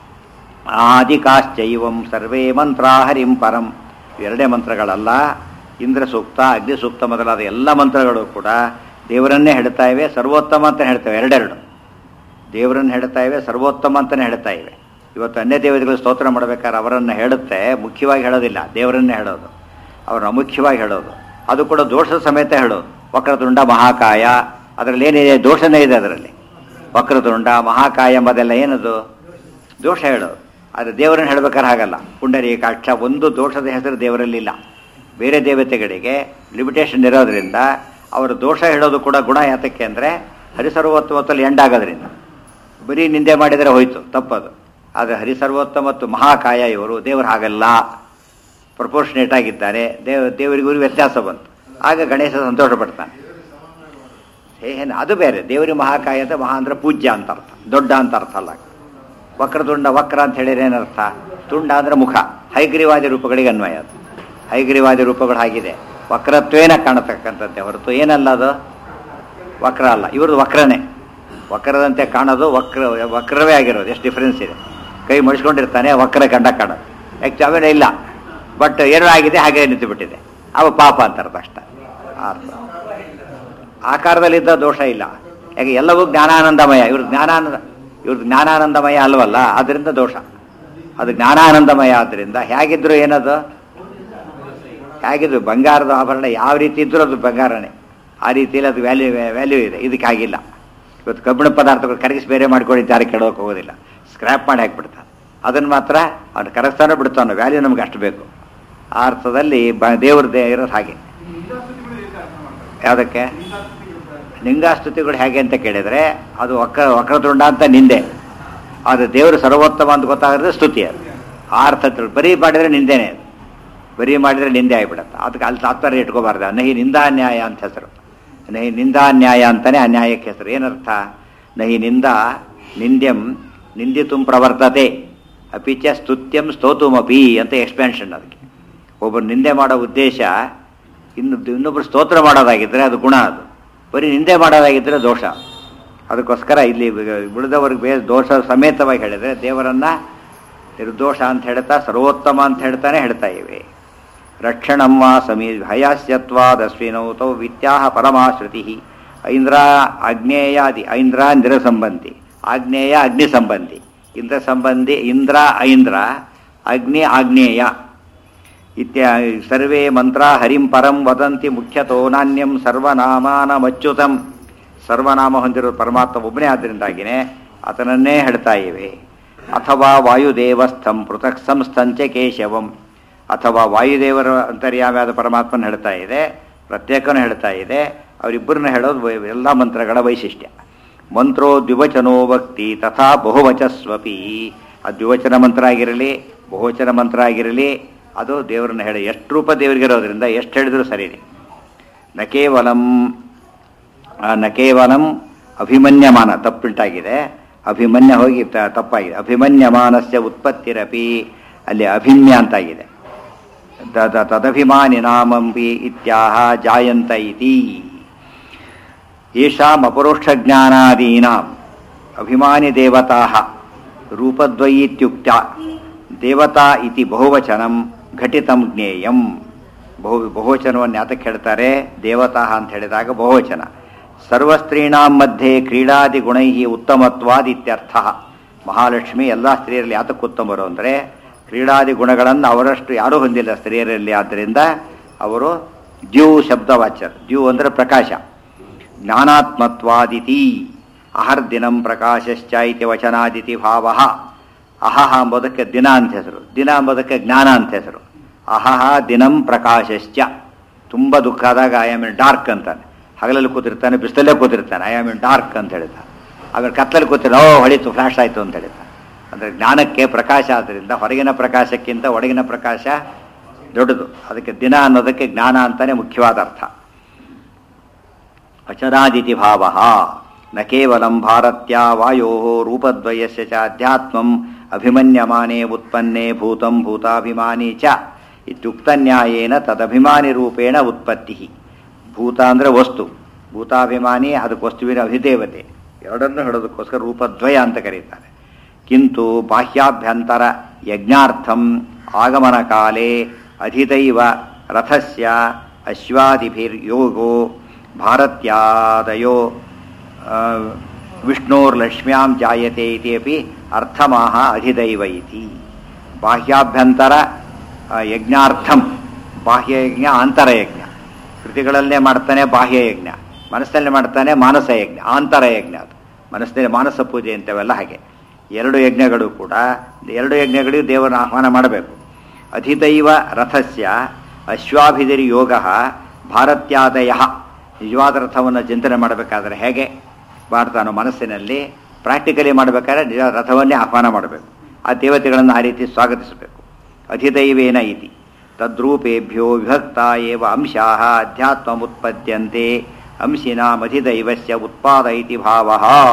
ಆದಿಕಾಶ್ಚೈವಂ ಸರ್ವೇ ಮಂತ್ರ ಹರಿಂ ಪರಂ ಎರಡೇ ಮಂತ್ರಗಳಲ್ಲ ಇಂದ್ರ ಸೂಕ್ತ ಅಗ್ನಿ ಸೂಕ್ತ ಮೊದಲಾದ ಎಲ್ಲ ಮಂತ್ರಗಳು ಕೂಡ ದೇವರನ್ನೇ ಹೇಳ್ತಾ ಇವೆ ಸರ್ವೋತ್ತಮ ಅಂತ ಹೇಳ್ತೇವೆ ಎರಡೆರಡು ದೇವರನ್ನು ಹೇಳ್ತಾ ಇವೆ ಸರ್ವೋತ್ತಮ ಅಂತಲೇ ಹೇಳ್ತಾ ಇವೆ ಇವತ್ತು ಅನ್ಯ ದೇವತೆಗಳು ಸ್ತೋತ್ರ ಮಾಡಬೇಕಾದ್ರೆ ಅವರನ್ನು ಹೇಳುತ್ತೆ ಮುಖ್ಯವಾಗಿ ಹೇಳೋದಿಲ್ಲ ದೇವರನ್ನೇ ಹೇಳೋದು ಅವ್ರನ್ನ ಮುಖ್ಯವಾಗಿ ಹೇಳೋದು ಅದು ಕೂಡ ದೋಷದ ಸಮೇತ ಹೇಳೋದು ವಕ್ರತುಂಡ ಮಹಾಕಾಯ ಅದರಲ್ಲಿ ಏನಿದೆ ದೋಷನೇ ಇದೆ ಅದರಲ್ಲಿ ವಕ್ರತುಂಡ ಮಹಾಕಾಯ ಎಂಬುದೆಲ್ಲ ಏನದು ದೋಷ ಹೇಳೋದು ಆದರೆ ದೇವರನ್ನು ಹೇಳ್ಬೇಕಾದ್ರೆ ಹಾಗಲ್ಲ ಪುಂಡರೀಕಾಕ್ಷ ಒಂದು ದೋಷದ ಹೆಸರು ದೇವರಲ್ಲಿಲ್ಲ ಬೇರೆ ದೇವತೆಗಳಿಗೆ ಲಿಮಿಟೇಷನ್ ಇರೋದ್ರಿಂದ ಅವರ ದೋಷ ಹೇಳೋದು ಕೂಡ ಗುಣ ಯಾತಕ್ಕೆ ಅಂದರೆ ಹರಿಸರ್ವೋತ್ತಮತ್ತಲ್ಲಿ ಎಂಡ್ ಆಗೋದ್ರಿಂದ ಬರೀ ನಿಂದೆ ಮಾಡಿದರೆ ಹೋಯ್ತು ತಪ್ಪದು ಆದರೆ ಹರಿಸರ್ವೋತ್ತಮ ಮತ್ತು ಮಹಾಕಾಯ ಇವರು ದೇವರು ಹಾಗಲ್ಲ ಪ್ರಪೋರ್ಷನೇಟ್ ಆಗಿದ್ದಾರೆ ದೇವ ದೇವರಿಗೂ ವ್ಯತ್ಯಾಸ ಬಂತು ಆಗ ಗಣೇಶ ಸಂತೋಷ ಪಡ್ತಾನೆ ಏನು ಅದು ಬೇರೆ ದೇವರಿ ಮಹಾಕಾಯ ಅಂತ ಮಹಾ ಅಂದ್ರೆ ಪೂಜ್ಯ ಅಂತ ಅರ್ಥ ದೊಡ್ಡ ಅಂತ ಅರ್ಥ ಅಲ್ಲ ವಕ್ರತುಂಡ ವಕ್ರ ಅಂತ ಹೇಳಿದ್ರೆ ಏನರ್ಥ ತುಂಡ ಅಂದ್ರೆ ಮುಖ ಹೈಗ್ರೀವಾದಿ ರೂಪಗಳಿಗೆ ಅನ್ವಯ ಅದು ಹೈಗ್ರೀವಾದಿ ರೂಪಗಳು ಹಾಗಿದೆ ವಕ್ರತ್ವೇನ ಕಾಣತಕ್ಕಂಥದ್ದೇ ಹೊರತು ಏನಲ್ಲ ಅದು ವಕ್ರ ಅಲ್ಲ ಇವ್ರದ್ದು ವಕ್ರನೇ ವಕ್ರದಂತೆ ಕಾಣೋದು ವಕ್ರ ವಕ್ರವೇ ಆಗಿರೋದು ಎಷ್ಟು ಡಿಫ್ರೆನ್ಸ್ ಇದೆ ಕೈ ಮಡಿಸ್ಕೊಂಡಿರ್ತಾನೆ ವಕ್ರ ಕಂಡ ಕಾಣೋದು ಯಾಕೆ ಆಮೇಲೆ ಇಲ್ಲ ಬಟ್ ಏನೋ ಆಗಿದೆ ಹಾಗೆ ನಿಂತು ಬಿಟ್ಟಿದೆ ಅವ ಪಾಪ ಅಂತಾರೆ ಅಷ್ಟ ಅರ್ಥ ಆಕಾರದಲ್ಲಿದ್ದ ದೋಷ ಇಲ್ಲ ಯಾಕೆ ಎಲ್ಲವೂ ಜ್ಞಾನಾನಂದಮಯ ಇವ್ರ ಜ್ಞಾನಾನಂದ ಇವ್ರದ್ದು ಜ್ಞಾನಾನಂದಮಯ ಅಲ್ವಲ್ಲ ಅದರಿಂದ ದೋಷ ಅದು ಜ್ಞಾನಾನಂದಮಯ ಆದ್ದರಿಂದ ಹೇಗಿದ್ರು ಏನದು ಹೇಗಿದ್ರು ಬಂಗಾರದ ಆಭರಣ ಯಾವ ರೀತಿ ಇದ್ರೂ ಅದು ಬಂಗಾರನೇ ಆ ರೀತಿಯಲ್ಲಿ ಅದು ವ್ಯಾಲ್ಯೂ ವ್ಯಾಲ್ಯೂ ಇದೆ ಇದಕ್ಕೆ ಆಗಿಲ್ಲ ಇವತ್ತು ಕಬ್ಬಿಣ ಪದಾರ್ಥಗಳು ಕರಗಿಸಿ ಬೇರೆ ಮಾಡ್ಕೊಂಡಿದ್ದು ಯಾರು ಕೆಡೋಕೆ ಹೋಗೋದಿಲ್ಲ ಸ್ಕ್ರ್ಯಾಪ್ ಮಾಡಿ ಹಾಕ್ಬಿಡ್ತಾನೆ ಅದನ್ನು ಮಾತ್ರ ಅವ್ನು ಕರಗಿಸ್ತಾನೆ ಬಿಡ್ತಾನೆ ವ್ಯಾಲ್ಯೂ ನಮ್ಗೆ ಅಷ್ಟು ಬೇಕು ಆ ಅರ್ಥದಲ್ಲಿ ಬ ದೇವ್ರದ್ದೇ ಇರೋದು ಹಾಗೆ ಯಾವುದಕ್ಕೆ ಲಿಂಗಾಸ್ತುತಿಗಳು ಹೇಗೆ ಅಂತ ಕೇಳಿದರೆ ಅದು ವಕ್ರ ವಕ್ರತುಂಡ ಅಂತ ನಿಂದೆ ಅದು ದೇವರು ಸರ್ವೋತ್ತಮ ಅಂತ ಗೊತ್ತಾಗಿದ್ರೆ ಸ್ತುತಿ ಅದು ಆ ಅರ್ಥ ತಿಳ್- ಬರೀ ಮಾಡಿದರೆ ನಿಂದೇನೆ ಅದು ಬರೀ ಮಾಡಿದರೆ ನಿಂದೆ ಆಗಿಬಿಡುತ್ತೆ ಅದಕ್ಕೆ ಅಲ್ಲಿ ತಾತ್ಪರ್ಯ ಇಟ್ಕೋಬಾರ್ದು ನಹಿ ನಿಂದಾನ್ಯಾಯ ಅಂತ ಹೆಸರು ನಹಿ ನಿಂದಾನ್ಯಾಯ ಅಂತಾನೆ ಅನ್ಯಾಯಕ್ಕೆ ಹೆಸರು ಏನರ್ಥ ನಹಿ ನಿಂದ ನಿಂದ್ಯಂ ನಿಂದಿತುಂ ಪ್ರವರ್ತತೆ ಅಪಿಚ ಸ್ತುತ್ಯಂ ಸ್ತೋತುಮಪಿ ಅಂತ ಎಕ್ಸ್ಪೆನ್ಷನ್ ಅದಕ್ಕೆ ಒಬ್ಬರು ನಿಂದೆ ಮಾಡೋ ಉದ್ದೇಶ ಇನ್ನು ಇನ್ನೊಬ್ಬರು ಸ್ತೋತ್ರ ಮಾಡೋದಾಗಿದ್ದರೆ ಅದು ಗುಣ ಅದು ಬರೀ ನಿಂದೆ ಮಾಡೋದಾಗಿದ್ದರೆ ದೋಷ ಅದಕ್ಕೋಸ್ಕರ ಇಲ್ಲಿ ಉಳಿದವ್ರಿಗೆ ಬೇ ದೋಷ ಸಮೇತವಾಗಿ ಹೇಳಿದರೆ ದೇವರನ್ನ ನಿರ್ದೋಷ ಅಂತ ಹೇಳ್ತಾ ಸರ್ವೋತ್ತಮ ಅಂತ ಹೇಳ್ತಾನೆ ಹೇಳ್ತಾ ಇವೆ ರಕ್ಷಣಮ್ಮ ಸಮೀ ಹಯಾಸ್ಯತ್ವಾದಸ್ವಿನೌ ತೌ ವಿತ್ಯಾಹ ಪರಮಾಶ್ರುತಿ ಐಂದ್ರ ಆಗ್ನೇಯಾದಿ ಐಂದ್ರ ಇಂದ್ರ ಸಂಬಂಧಿ ಆಗ್ನೇಯ ಅಗ್ನಿ ಸಂಬಂಧಿ ಇಂದ್ರ ಸಂಬಂಧಿ ಇಂದ್ರ ಐಂದ್ರ ಅಗ್ನಿ ಆಗ್ನೇಯ ಇತ್ಯ ಸರ್ವೇ ಮಂತ್ರ ಹರಿಂ ಪರಂ ವದಂತಿ ಮುಖ್ಯತೋ ನಾಣ್ಯಂ ಸರ್ವನಾಮಾನಮಚ್ಯುತಂ ಸರ್ವನಾಮ ಹೊಂದಿರೋ ಪರಮಾತ್ಮ ಒಬ್ಬನೇ ಆದ್ದರಿಂದಾಗಿನೇ ಆತನನ್ನೇ ಹೇಳ್ತಾ ಇವೆ ಅಥವಾ ವಾಯುದೇವಸ್ಥಂ ಪೃಥಕ್ ಸಂಸ್ಥಂಚ ಕೇಶವಂ ಅಥವಾ ವಾಯುದೇವರ ಅಂತರ್ಯಾಮ್ಯಾದ ಪರಮಾತ್ಮನ ಹೇಳ್ತಾ ಇದೆ ಪ್ರತ್ಯೇಕನೂ ಹೇಳ್ತಾ ಇದೆ ಅವರಿಬ್ಬರನ್ನ ಹೇಳೋದು ವೈ- ಎಲ್ಲ ಮಂತ್ರಗಳ ವೈಶಿಷ್ಟ್ಯ ಮಂತ್ರೋ ದ್ವಿವಚನೋ ಭಕ್ತಿ ತಥಾ ಬಹುವಚಸ್ವಪಿ ಆ ದ್ವಿವಚನ ಮಂತ್ರ ಆಗಿರಲಿ ಬಹುವಚನ ಮಂತ್ರ ಆಗಿರಲಿ ಅದು ದೇವರನ್ನ ಹೇಳಿ ಎಷ್ಟು ರೂಪ ದೇವರಿಗಿರೋದ್ರಿಂದ ಎಷ್ಟು ಹೇಳಿದ್ರು ಸರಿನೇ ನ ಕೇವಲಂ ಆ, ನ ಕೇವಲಂ ಅಭಿಮನ್ಯಮಾನ ತಪ್ಪುಂಟಾಗಿದೆ ಅಭಿಮನ್ಯ ಹೋಗಿ ತ- ತಪ್ಪಾಗಿದೆ ಅಭಿಮನ್ಯಮಾನಸ್ಯ ಉತ್ಪತ್ತಿರಪಿ ಅಲ್ಲಿ ಅಭಿಮ್ಯ ಅಂತಾಗಿದೆ ತ- ತ- ತದಭಿಮಾನಿ ನಾಮಂಬಿ ಇತ್ಯಾಹ ಜಾಯಂತ ಇತಿ ಯೇಷಾಂ ಅಪರೋಕ್ಷಜ್ಞಾನಾದೀನಾಂ ಅಭಿಮಾನಿ ದೇವತಾ ರೂಪದ್ವಯೀತ್ಯುಕ್ತ ದೇವತಾ ಇತಿ ಬಹುವಚನಂ ಘಟಿತಂ ಜ್ಞೇಯಂ ಬಹು ಬಹುವಚನವನ್ನು ಯಾತಕ್ಕೆ ಹೇಳ್ತಾರೆ ದೇವತಾ ಅಂತ ಹೇಳಿದಾಗ ಬಹುವಚನ ಸರ್ವಸ್ತ್ರೀಣಾಂ ಮಧ್ಯೆ ಕ್ರೀಡಾದಿ ಗುಣೈ ಉತ್ತಮತ್ವಾದಿತ್ಯರ್ಥ ಮಹಾಲಕ್ಷ್ಮಿ ಎಲ್ಲ ಸ್ತ್ರೀಯರಲ್ಲಿ ಯಾತಕ್ಕೆ ಉತ್ತಮರು ಅಂದರೆ ಕ್ರೀಡಾದಿ ಗುಣಗಳನ್ನು ಅವರಷ್ಟು ಯಾರೂ ಹೊಂದಿಲ್ಲ ಸ್ತ್ರೀಯರಲ್ಲಿ ಆದ್ದರಿಂದ ಅವರು ದ್ಯೂ ಶಬ್ದವಾಚ್ಯರು ದ್ಯೂ ಅಂದರೆ ಪ್ರಕಾಶ ಜ್ಞಾನಾತ್ಮತ್ವಾದಿತಿ ಅಹರ್ದಿನಂ ಪ್ರಕಾಶಶ್ಚ ಇತಿ ವಚನಾದಿತಿ ಭಾವ ಅಹಹ ಎಂಬುದಕ್ಕೆ ದಿನ ಅಂತ ಹೆಸರು ದಿನ ಎಂಬುದಕ್ಕೆ ಜ್ಞಾನ ಅಂತ ಹೆಸರು ಅಹಹ ದಿನಂ ಪ್ರಕಾಶಶ್ಚ ತುಂಬ ದುಃಖ ಆದಾಗ ಐ ಆಮ್ ಇನ್ ಡಾರ್ಕ್ ಅಂತಾನೆ ಹಗಲಲ್ಲಿ ಕೂತಿರ್ತಾನೆ ಬಿಸಿಲಲ್ಲೇ ಕೂತಿರ್ತಾನೆ ಐ ಆಮ್ ಇನ್ ಡಾರ್ಕ್ ಅಂತ ಹೇಳ್ತಾನೆ ಆಮೇಲೆ ಕತ್ತಲಲ್ಲಿ ಕೂತಿರ ಓ ಹೊಳಿತು ಫ್ಲಾಶ್ ಆಯಿತು ಅಂತ ಹೇಳ್ತಾನೆ ಅಂದರೆ ಜ್ಞಾನಕ್ಕೆ ಪ್ರಕಾಶ ಆದ್ದರಿಂದ ಹೊರಗಿನ ಪ್ರಕಾಶಕ್ಕಿಂತ ಒಳಗಿನ ಪ್ರಕಾಶ ದೊಡ್ಡದು ಅದಕ್ಕೆ ದಿನ ಅನ್ನೋದಕ್ಕೆ ಜ್ಞಾನ ಅಂತಾನೆ ಮುಖ್ಯವಾದ ಅರ್ಥ ಅಚರಾದಿತಿ ಭಾವ ನ ಕೇವಲಂ ಭಾರತ್ಯ ವಾಯೋ ರೂಪದ್ವಯಸ್ಯ ಚ ಅಧ್ಯಾತ್ಮಂ ಅಭಿಮನ್ಯಮಾನೆ ಉತ್ಪನ್ನೆ ಭೂತಂ ಭೂತಾಭಿಮಾನಿ ಚ ಇತ್ಯುಕ್ತನ್ಯಾಯೇನ ತದಭಿಮಾನಿ ರೂಪೇಣ ಉತ್ಪತ್ತಿ ಭೂತ ಅಂದರೆ ವಸ್ತು ಭೂತಾಭಿಮಾನಿ ಅದಕ್ಕೆ ವಸ್ತುವಿನ ಅಧಿದೇವತೆ ಎರಡನ್ನೂ ಹೇಳೋದಕ್ಕೋಸ್ಕರ ರೂಪದ್ವಯ ಅಂತ ಕರೀತಾರೆ ಕಿಂತು ಬಾಹ್ಯಾಭ್ಯಂತರ ಯಜ್ಞಾರ್ಥಂ ಆಗಮನ ಕಾಲೇ ಅಧಿದೈವ ರಥಸ್ಯ ಅಶ್ವಾದಿಭಿರ್ಯೋಗೋ ಭಾರತ್ಯಾದಯೋ ಆ, ವಿಷ್ಣೋರ್ಲಕ್ಷ್ಮ್ಯಾಂ ಜಾಯತೆ ಇತಿ ಅಪಿ ಅರ್ಥಮಾಹ ಅಧಿದೈವ ಇತಿ ಬಾಹ್ಯಾಭ್ಯಂತರ ಆ, ಯಜ್ಞಾರ್ಥಂ ಬಾಹ್ಯಯಜ್ಞ ಆಂತರಯಜ್ಞ ಕೃತಿಗಳಲ್ಲೇ ಮಾಡ್ತಾನೆ ಬಾಹ್ಯಯಜ್ಞ ಮನಸ್ಸಲ್ಲೇ ಮಾಡ್ತಾನೆ ಮಾನಸ ಯಜ್ಞ ಆಂತರಯಜ್ಞ ಅದು ಮನಸ್ಸಿನಲ್ಲಿ ಮಾನಸ ಪೂಜೆ ಅಂತವೆಲ್ಲ ಹಾಗೆ ಎರಡು ಯಜ್ಞಗಳು ಕೂಡ ಎರಡು ಯಜ್ಞಗಳಿಗೂ ದೇವರನ್ನ ಆಹ್ವಾನ ಮಾಡಬೇಕು ಅಧಿದೈವ ರಥಸ್ಯ ಅಶ್ವಾಭಿದಿರಿ ಯೋಗ ಭಾರತ್ಯಾದಯ ನಿಜವಾದ ರಥವನ್ನು ಚಿಂತನೆ ಮಾಡಬೇಕಾದ್ರೆ ಹೇಗೆ ಮಾಡ್ತಾನೋ ಮನಸ್ಸಿನಲ್ಲಿ ಪ್ರಾಕ್ಟಿಕಲಿ ಮಾಡಬೇಕಾದ್ರೆ ನಿಜ ರಥವನ್ನೇ ಆಹ್ವಾನ ಮಾಡಬೇಕು ಆ ದೇವತೆಗಳನ್ನು ಆ ರೀತಿ ಸ್ವಾಗತಿಸಬೇಕು ಅಧಿದೈವೇನ ಇತಿ ತದ್ರೂಪೇಭ್ಯೋ ವಿಭಕ್ತ ಏವ ಅಂಶಾ ಅಧ್ಯಾತ್ಮಮುತ್ಪದ್ಯಂತೆ ಅಂಶಿನಾಮಧಿದೈವಸ್ಯ ಉತ್ಪಾದ ಇತಿ ಭಾವ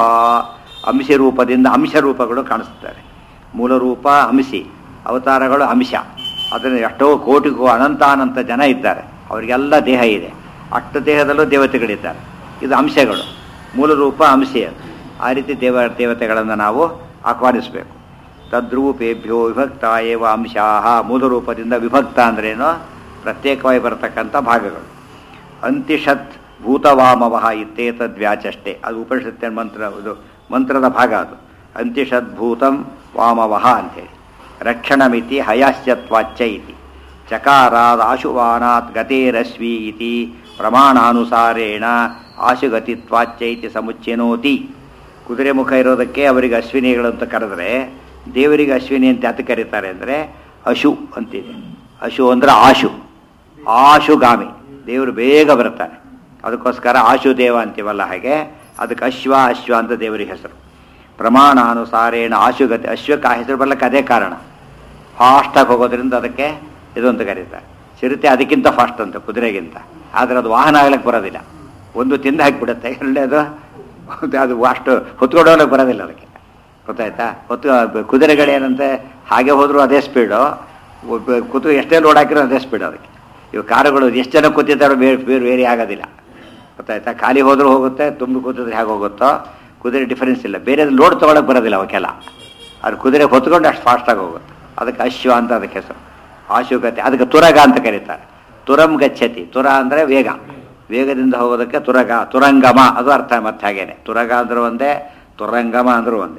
ಅಂಶಿ ರೂಪದಿಂದ ಅಂಶ ರೂಪಗಳು ಕಾಣಿಸ್ತಾರೆ ಮೂಲ ರೂಪ ಅಂಶಿ ಅವತಾರಗಳು ಅಂಶ ಅದನ್ನು ಎಷ್ಟೋ ಕೋಟಿಗೂ ಅನಂತಾನಂತ ಜನ ಇದ್ದಾರೆ ಅವರಿಗೆಲ್ಲ ದೇಹ ಇದೆ ಅಷ್ಟು ದೇಹದಲ್ಲೂ ದೇವತೆಗಳಿದ್ದಾರೆ ಇದು ಅಂಶಗಳು ಮೂಲ ರೂಪ ಅಂಶಿ ಅದು ಆ ರೀತಿ ದೇವ ದೇವತೆಗಳನ್ನು ನಾವು ಆಹ್ವಾನಿಸಬೇಕು ತದ್ರೂಪೇಭ್ಯೋ ವಿಭಕ್ತ ಏವ ಅಂಶಾ ಮೂಲ ರೂಪದಿಂದ ವಿಭಕ್ತ ಅಂದ್ರೇನು ಪ್ರತ್ಯೇಕವಾಗಿ ಬರತಕ್ಕಂಥ ಭಾಗಗಳು ಅಂತಿಷತ್ ಭೂತವಾಮವಹ ಇತ್ತೇತದ್ವ್ಯಾಚಷ್ಟೇ ಅದು ಉಪನಿಷತ್ತಿನ ಮಂತ್ರ ಇದು ಮಂತ್ರದ ಭಾಗ ಅದು ಅಂತಿಷತ್ ಭೂತಂ ವಾಮವಹ ಅಂಥೇಳಿ ರಕ್ಷಣಮಿತಿ ಹಯಾಶ್ಚತ್ವಾಚ್ಚ ಇತಿ ಚಕಾರಾದ ಆಶುವಾನಾತ್ ಗತೇರಶ್ವಿ ಇತಿ ಪ್ರಮಾಣಾನುಸಾರೇಣ ಆಶುಗತಿತ್ವಾಚ್ಚ ಇತಿ ಸಮುಚ್ಚೆನೋತಿ ಕುದುರೆ ಮುಖ ಇರೋದಕ್ಕೆ ಅವರಿಗೆ ಅಶ್ವಿನಿಗಳು ಅಂತ ಕರೆದ್ರೆ ದೇವರಿಗೆ ಅಶ್ವಿನಿ ಅಂತ ಯಾತಕ್ಕೆ ಕರೀತಾರೆ ಅಂದರೆ ಅಶು ಅಂತಿದೆ ಅಶು ಅಂದರೆ ಆಶು ಆಶುಗಾಮಿ ದೇವರು ಬೇಗ ಬರ್ತಾನೆ ಅದಕ್ಕೋಸ್ಕರ ಆಶು ದೇವ ಅಂತೀವಲ್ಲ ಹಾಗೆ ಅದಕ್ಕೆ ಅಶ್ವ ಅಶ್ವ ಅಂತ ದೇವರಿಗೆ ಹೆಸರು ಪ್ರಮಾಣಾನುಸಾರೇಣ ಆಶುಗತಿ ಅಶ್ವಕ್ಕೆ ಆ ಹೆಸರು ಬರ್ಲಿಕ್ಕೆ ಅದೇ ಕಾರಣ ಫಾಸ್ಟಾಗಿ ಹೋಗೋದ್ರಿಂದ ಅದಕ್ಕೆ ಇದು ಅಂತ ಕರೀತಾರೆ ಚಿರತೆ ಅದಕ್ಕಿಂತ ಫಾಸ್ಟ್ ಅಂತ ಕುದುರೆಗಿಂತ ಆದರೆ ಅದು ವಾಹನ ಆಗ್ಲಿಕ್ಕೆ ಬರೋದಿಲ್ಲ ಒಂದು ತಿಂದು ಹಾಕಿಬಿಡುತ್ತೆ ಎರಡನೇದು ಅದು ಅಷ್ಟು ಹೊತ್ಕೊಂಡು ಹೋಗ್ಲಿಕ್ಕೆ ಬರೋದಿಲ್ಲ ಅದಕ್ಕೆ ಗೊತ್ತಾಯ್ತಾ ಹೊತ್ತು ಕುದುರೆಗಳು ಏನಂತೆ ಹಾಗೆ ಹೋದರೂ ಅದೇ ಸ್ಪೀಡು ಕುದು ಎಷ್ಟೇ ಲೋಡ್ ಹಾಕಿರೋ ಅದೇ ಸ್ಪೀಡ್ ಅದಕ್ಕೆ ಇವು ಕಾರುಗಳು ಎಷ್ಟು ಜನ ಕೂತಿದ್ದಾರೋ ಬೇರೆ ಬೇರೆ ಬೇರೆ ಆಗೋದಿಲ್ಲ ಗೊತ್ತಾಯ್ತಾ ಖಾಲಿ ಹೋದ್ರೂ ಹೋಗುತ್ತೆ ತುಂಬ ಕೂತಿದ್ರೆ ಹೇಗೆ ಹೋಗುತ್ತೋ ಕುದುರೆ ಡಿಫರೆನ್ಸ್ ಇಲ್ಲ ಬೇರೆ ಲೋಡ್ ತೊಗೊಳಕ್ಕೆ ಬರೋದಿಲ್ಲ ಅವಕ್ಕೆಲ್ಲ ಅದು ಕುದುರೆ ಹೊತ್ಕೊಂಡು ಅಷ್ಟು ಫಾಸ್ಟಾಗಿ ಹೋಗುತ್ತೆ ಅದಕ್ಕೆ ಅಶ್ವ ಅಂತ ಅದಕ್ಕೆ ಹೆಸರು ಆಶುಗತಿ ಅದಕ್ಕೆ ತುರಗ ಅಂತ ಕರೀತಾರೆ ತುರಂ ಗಚ್ಚತಿ ತುರ ಅಂದರೆ ವೇಗ ವೇಗದಿಂದ ಹೋಗೋದಕ್ಕೆ ತುರಗ ತುರಂಗಮ ಅದು ಅರ್ಥ ಮತ್ತೆ ಹಾಗೇನೆ ತುರಗ ಅಂದ್ರೆ ಒಂದೇ ತುರಂಗಮ ಅಂದ್ರೂ ಒಂದೇ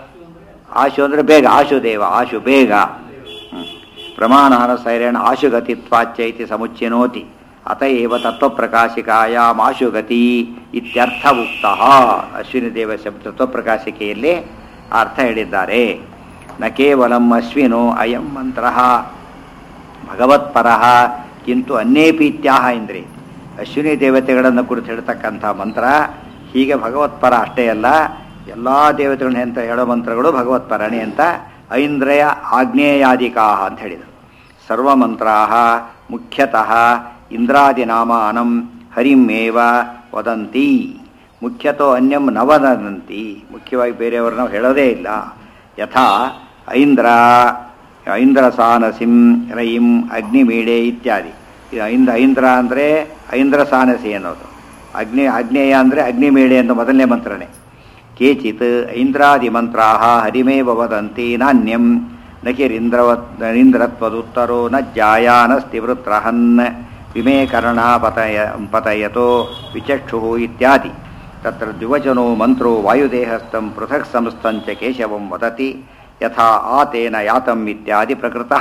ಆಶು ಅಂದರೆ ಬೇಗ ಆಶು ದೇವ ಆಶು ಬೇಗ ಹ್ಮ್. ಪ್ರಮಾಣಾನುಸೈರೇಣ ಆಶುಗತಿತ್ವಾಚ್ಯ ಇತಿ ಸಮುಚ್ಚಿನೋತಿ ಅತಏವ ತತ್ವಪ್ರಕಾಶಿಕಾಯಾಮ್ ಆಶುಗತಿ ಇತ್ಯರ್ಥ ಉಕ್ತ ಅಶ್ವಿನಿ ದೇವ ಶಬ್ದ ತತ್ವಪ್ರಕಾಶಿಕೆಯಲ್ಲಿ ಆ ಅರ್ಥ ಹೇಳಿದ್ದಾರೆ ನ ಕೇವಲಂ ಅಶ್ವಿನೋ ಅಯಂ ಮಂತ್ರ ಭಗವತ್ಪರ ಕಿಂತು ಅನ್ಯೇಪಿ ಇತ್ಯಾಹ ಇಂದ್ರಿ ಅಶ್ವಿನಿ ದೇವತೆಗಳನ್ನು ಕುರಿತು ಹೇಳ್ತಕ್ಕಂಥ ಮಂತ್ರ ಹೀಗೆ ಭಗವತ್ಪರ ಅಷ್ಟೇ ಅಲ್ಲ ಎಲ್ಲ ದೇವತೆಗಳನ್ನ ಅಂತ ಹೇಳೋ ಮಂತ್ರಗಳು ಭಗವತ್ಪರಣಿ ಅಂತ ಐಂದ್ರಯ ಆಗ್ನೇಯಾದಿಕಾ ಅಂತ ಹೇಳಿದರು ಸರ್ವಮಂತ್ರಾ ಮುಖ್ಯತಃ ಇಂದ್ರಾದಿನಾಮಾನಂ ಹರಿಮೇವ ವದಂತಿ ಮುಖ್ಯತೋ ಅನ್ಯಂ ನವದಂತಿ ಮುಖ್ಯವಾಗಿ ಬೇರೆಯವರು ನಾವು ಹೇಳೋದೇ ಇಲ್ಲ ಯಥಾ ಐಂದ್ರ ಐಂದ್ರ ಸಾನಸಿಂ ರಯಿಂ ಅಗ್ನಿಮೀಡೆ ಇತ್ಯಾದಿ ಇದು ಐಂದ್ರ ಐಂದ್ರ ಅಂದರೆ ಐಂದ್ರ ಸಾನಸಿ ಅನ್ನೋದು ಅಗ್ನಿ ಆಗ್ನೇಯ ಅಂದರೆ ಅಗ್ನಿಮೇಳೆ ಅಂತ ಮೊದಲನೇ ಮಂತ್ರನೇ ಕೇಚಿತ್ ಐಂದ್ರಾದಿ ಮಂತ್ರಾ ಹರಿಮೇವ ವದಂತಿ ನಾಣ್ಯಂ ನಕಿರಿಂದ್ರವತ್ ಇಂದ್ರತ್ವದುತ್ತರೋ ನ ಜಾಯಾನಸ್ತಿ ವೃತ್ರಹನ್ ವಿಮೇ ಕರ್ಣ ಪತಯ ಪತಯತೋ ವಿಚಕ್ಷು ಇತ್ಯಾದಿ ತತ್ರ ದ್ವಿವಚನೋ ಮಂತ್ರೋ ವಾಯುದೇಹಸ್ಥಂ ಪೃಥಕ್ ಸಂಸ್ಥಂಚ ಕೇಶವಂ ವದತಿ ಯಥಾ ಆತೇನ ಯಾತಂ ಇತ್ಯಾದಿ ಪ್ರಕೃತಃ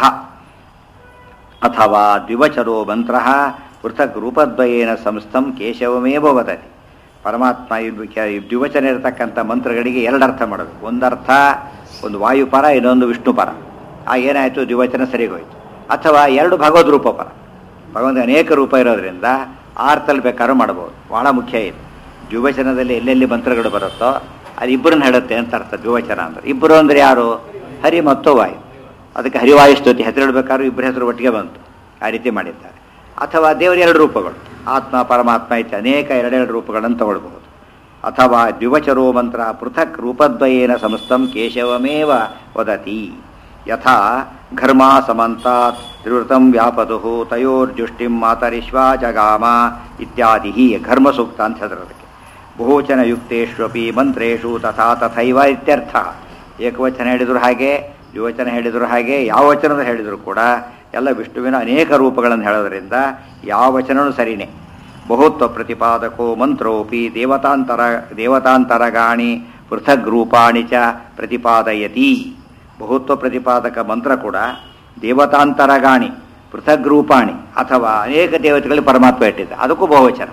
ಅಥವಾ ದ್ವಿವಚನೋ ಮಂತ್ರ ಪೃಥಕ್ ರೂಪದ್ವಯೇನ ಸಂಸ್ಥಂ ಕೇಶವಮೇವ ವದತಿ ಪರಮಾತ್ಮ ಇವ್- ಕೆ- ಈ ದ್ವಿವಚನ ಇರತಕ್ಕಂಥ ಮಂತ್ರಗಳಿಗೆ ಎರಡು ಅರ್ಥ ಮಾಡಬೇಕು ಒಂದರ್ಥ ಒಂದು ವಾಯುಪರ ಇನ್ನೊಂದು ವಿಷ್ಣುಪರ ಆ ಏನಾಯಿತು ದ್ವಿವಚನ ಸರಿಗೋಯ್ತು ಅಥವಾ ಎರಡು ಭಗವದ್ ರೂಪಪರ ಭಗವಂತ ಅನೇಕ ರೂಪ ಇರೋದ್ರಿಂದ ಆ ಅರ್ಥದಲ್ಲಿ ಬೇಕಾದ್ರೂ ಮಾಡ್ಬೋದು ಬಹಳ ಮುಖ್ಯ ಇದು ದ್ವಿವಚನದಲ್ಲಿ ಎಲ್ಲೆಲ್ಲಿ ಮಂತ್ರಗಳು ಬರುತ್ತೋ ಅದು ಇಬ್ಬರನ್ನ ಹೇಳುತ್ತೆ ಅಂತ ಅರ್ಥ ದ್ವಿವಚನ ಅಂದ್ರೆ ಇಬ್ಬರು ಅಂದ್ರೆ ಯಾರು ಹರಿ ಮತ್ತು ವಾಯು ಅದಕ್ಕೆ ಹರಿವಾಯು ಸ್ತುತಿ ಹೆಸರಿಡ್ಬೇಕಾದ್ರೂ ಇಬ್ಬರ ಹೆಸರು ಒಟ್ಟಿಗೆ ಬಂತು ಆ ರೀತಿ ಮಾಡಿದ್ದಾರೆ ಅಥವಾ ದೇವರ ಎರಡು ರೂಪಗಳು ಆತ್ಮ ಪರಮಾತ್ಮ ಇತ್ಯ ಅನೇಕ ಎರಡೆರಡು ರೂಪಗಳನ್ನು ತಗೊಳ್ಬಹುದು ಅಥವಾ ದ್ವಿವಚರೋ ಮಂತ್ರ ಪೃಥಕ್ ರೂಪದ್ವಯೇನ ಸಂಸ್ಥಂ ಕೇಶವಮೇವ ವದತಿ ಯಥಾ ಘರ್ಮ ಸಮಂತಾತ್ ತ್ರಿವೃತಂ ವ್ಯಾಪದು ತಯೋರ್ಜುಷ್ಟಿಂ ಮಾತರಿಶ್ವಾ ಜಗಾಮ ಇತ್ಯಾದಿ ಘರ್ಮ ಸೂಕ್ತ ಅಂತ ಹೇಳಿದ್ರು ಅದಕ್ಕೆ ಬಹುವಚನ ಯುಕ್ತೇಷ್ವಪಿ ಮಂತ್ರೇಶು ತಥಾ ತಥೈವ ಇತ್ಯರ್ಥ ಏಕವಚನ ಹೇಳಿದ್ರು ಹಾಗೆ ದ್ವಿವಚನ ಹೇಳಿದ್ರು ಹಾಗೆ ಯಾವ ವಚನದ ಹೇಳಿದ್ರು ಕೂಡ ಎಲ್ಲ ವಿಷ್ಣುವಿನ ಅನೇಕ ರೂಪಗಳನ್ನು ಹೇಳೋದ್ರಿಂದ ಯಾವ ವಚನವೂ ಸರಿನೇ ಬಹುತ್ವ ಪ್ರತಿಪಾದಕೋ ಮಂತ್ರೋಪಿ ದೇವತಾಂತರ ದೇವತಾಂತರಗಾಣಿ ಪೃಥಗ್ ರೂಪಾಣಿ ಚ ಪ್ರತಿಪಾದಯತಿ ಬಹುತ್ವ ಪ್ರತಿಪಾದಕ ಮಂತ್ರ ಕೂಡ ದೇವತಾಂತರಗಾಣಿ ಪೃಥಗ್ ರೂಪಾಣಿ ಅಥವಾ ಅನೇಕ ದೇವತೆಗಳಿಗೆ ಪರಮಾತ್ಮ ಇಟ್ಟಿದ್ದ ಅದಕ್ಕೂ ಬಹುವಚನ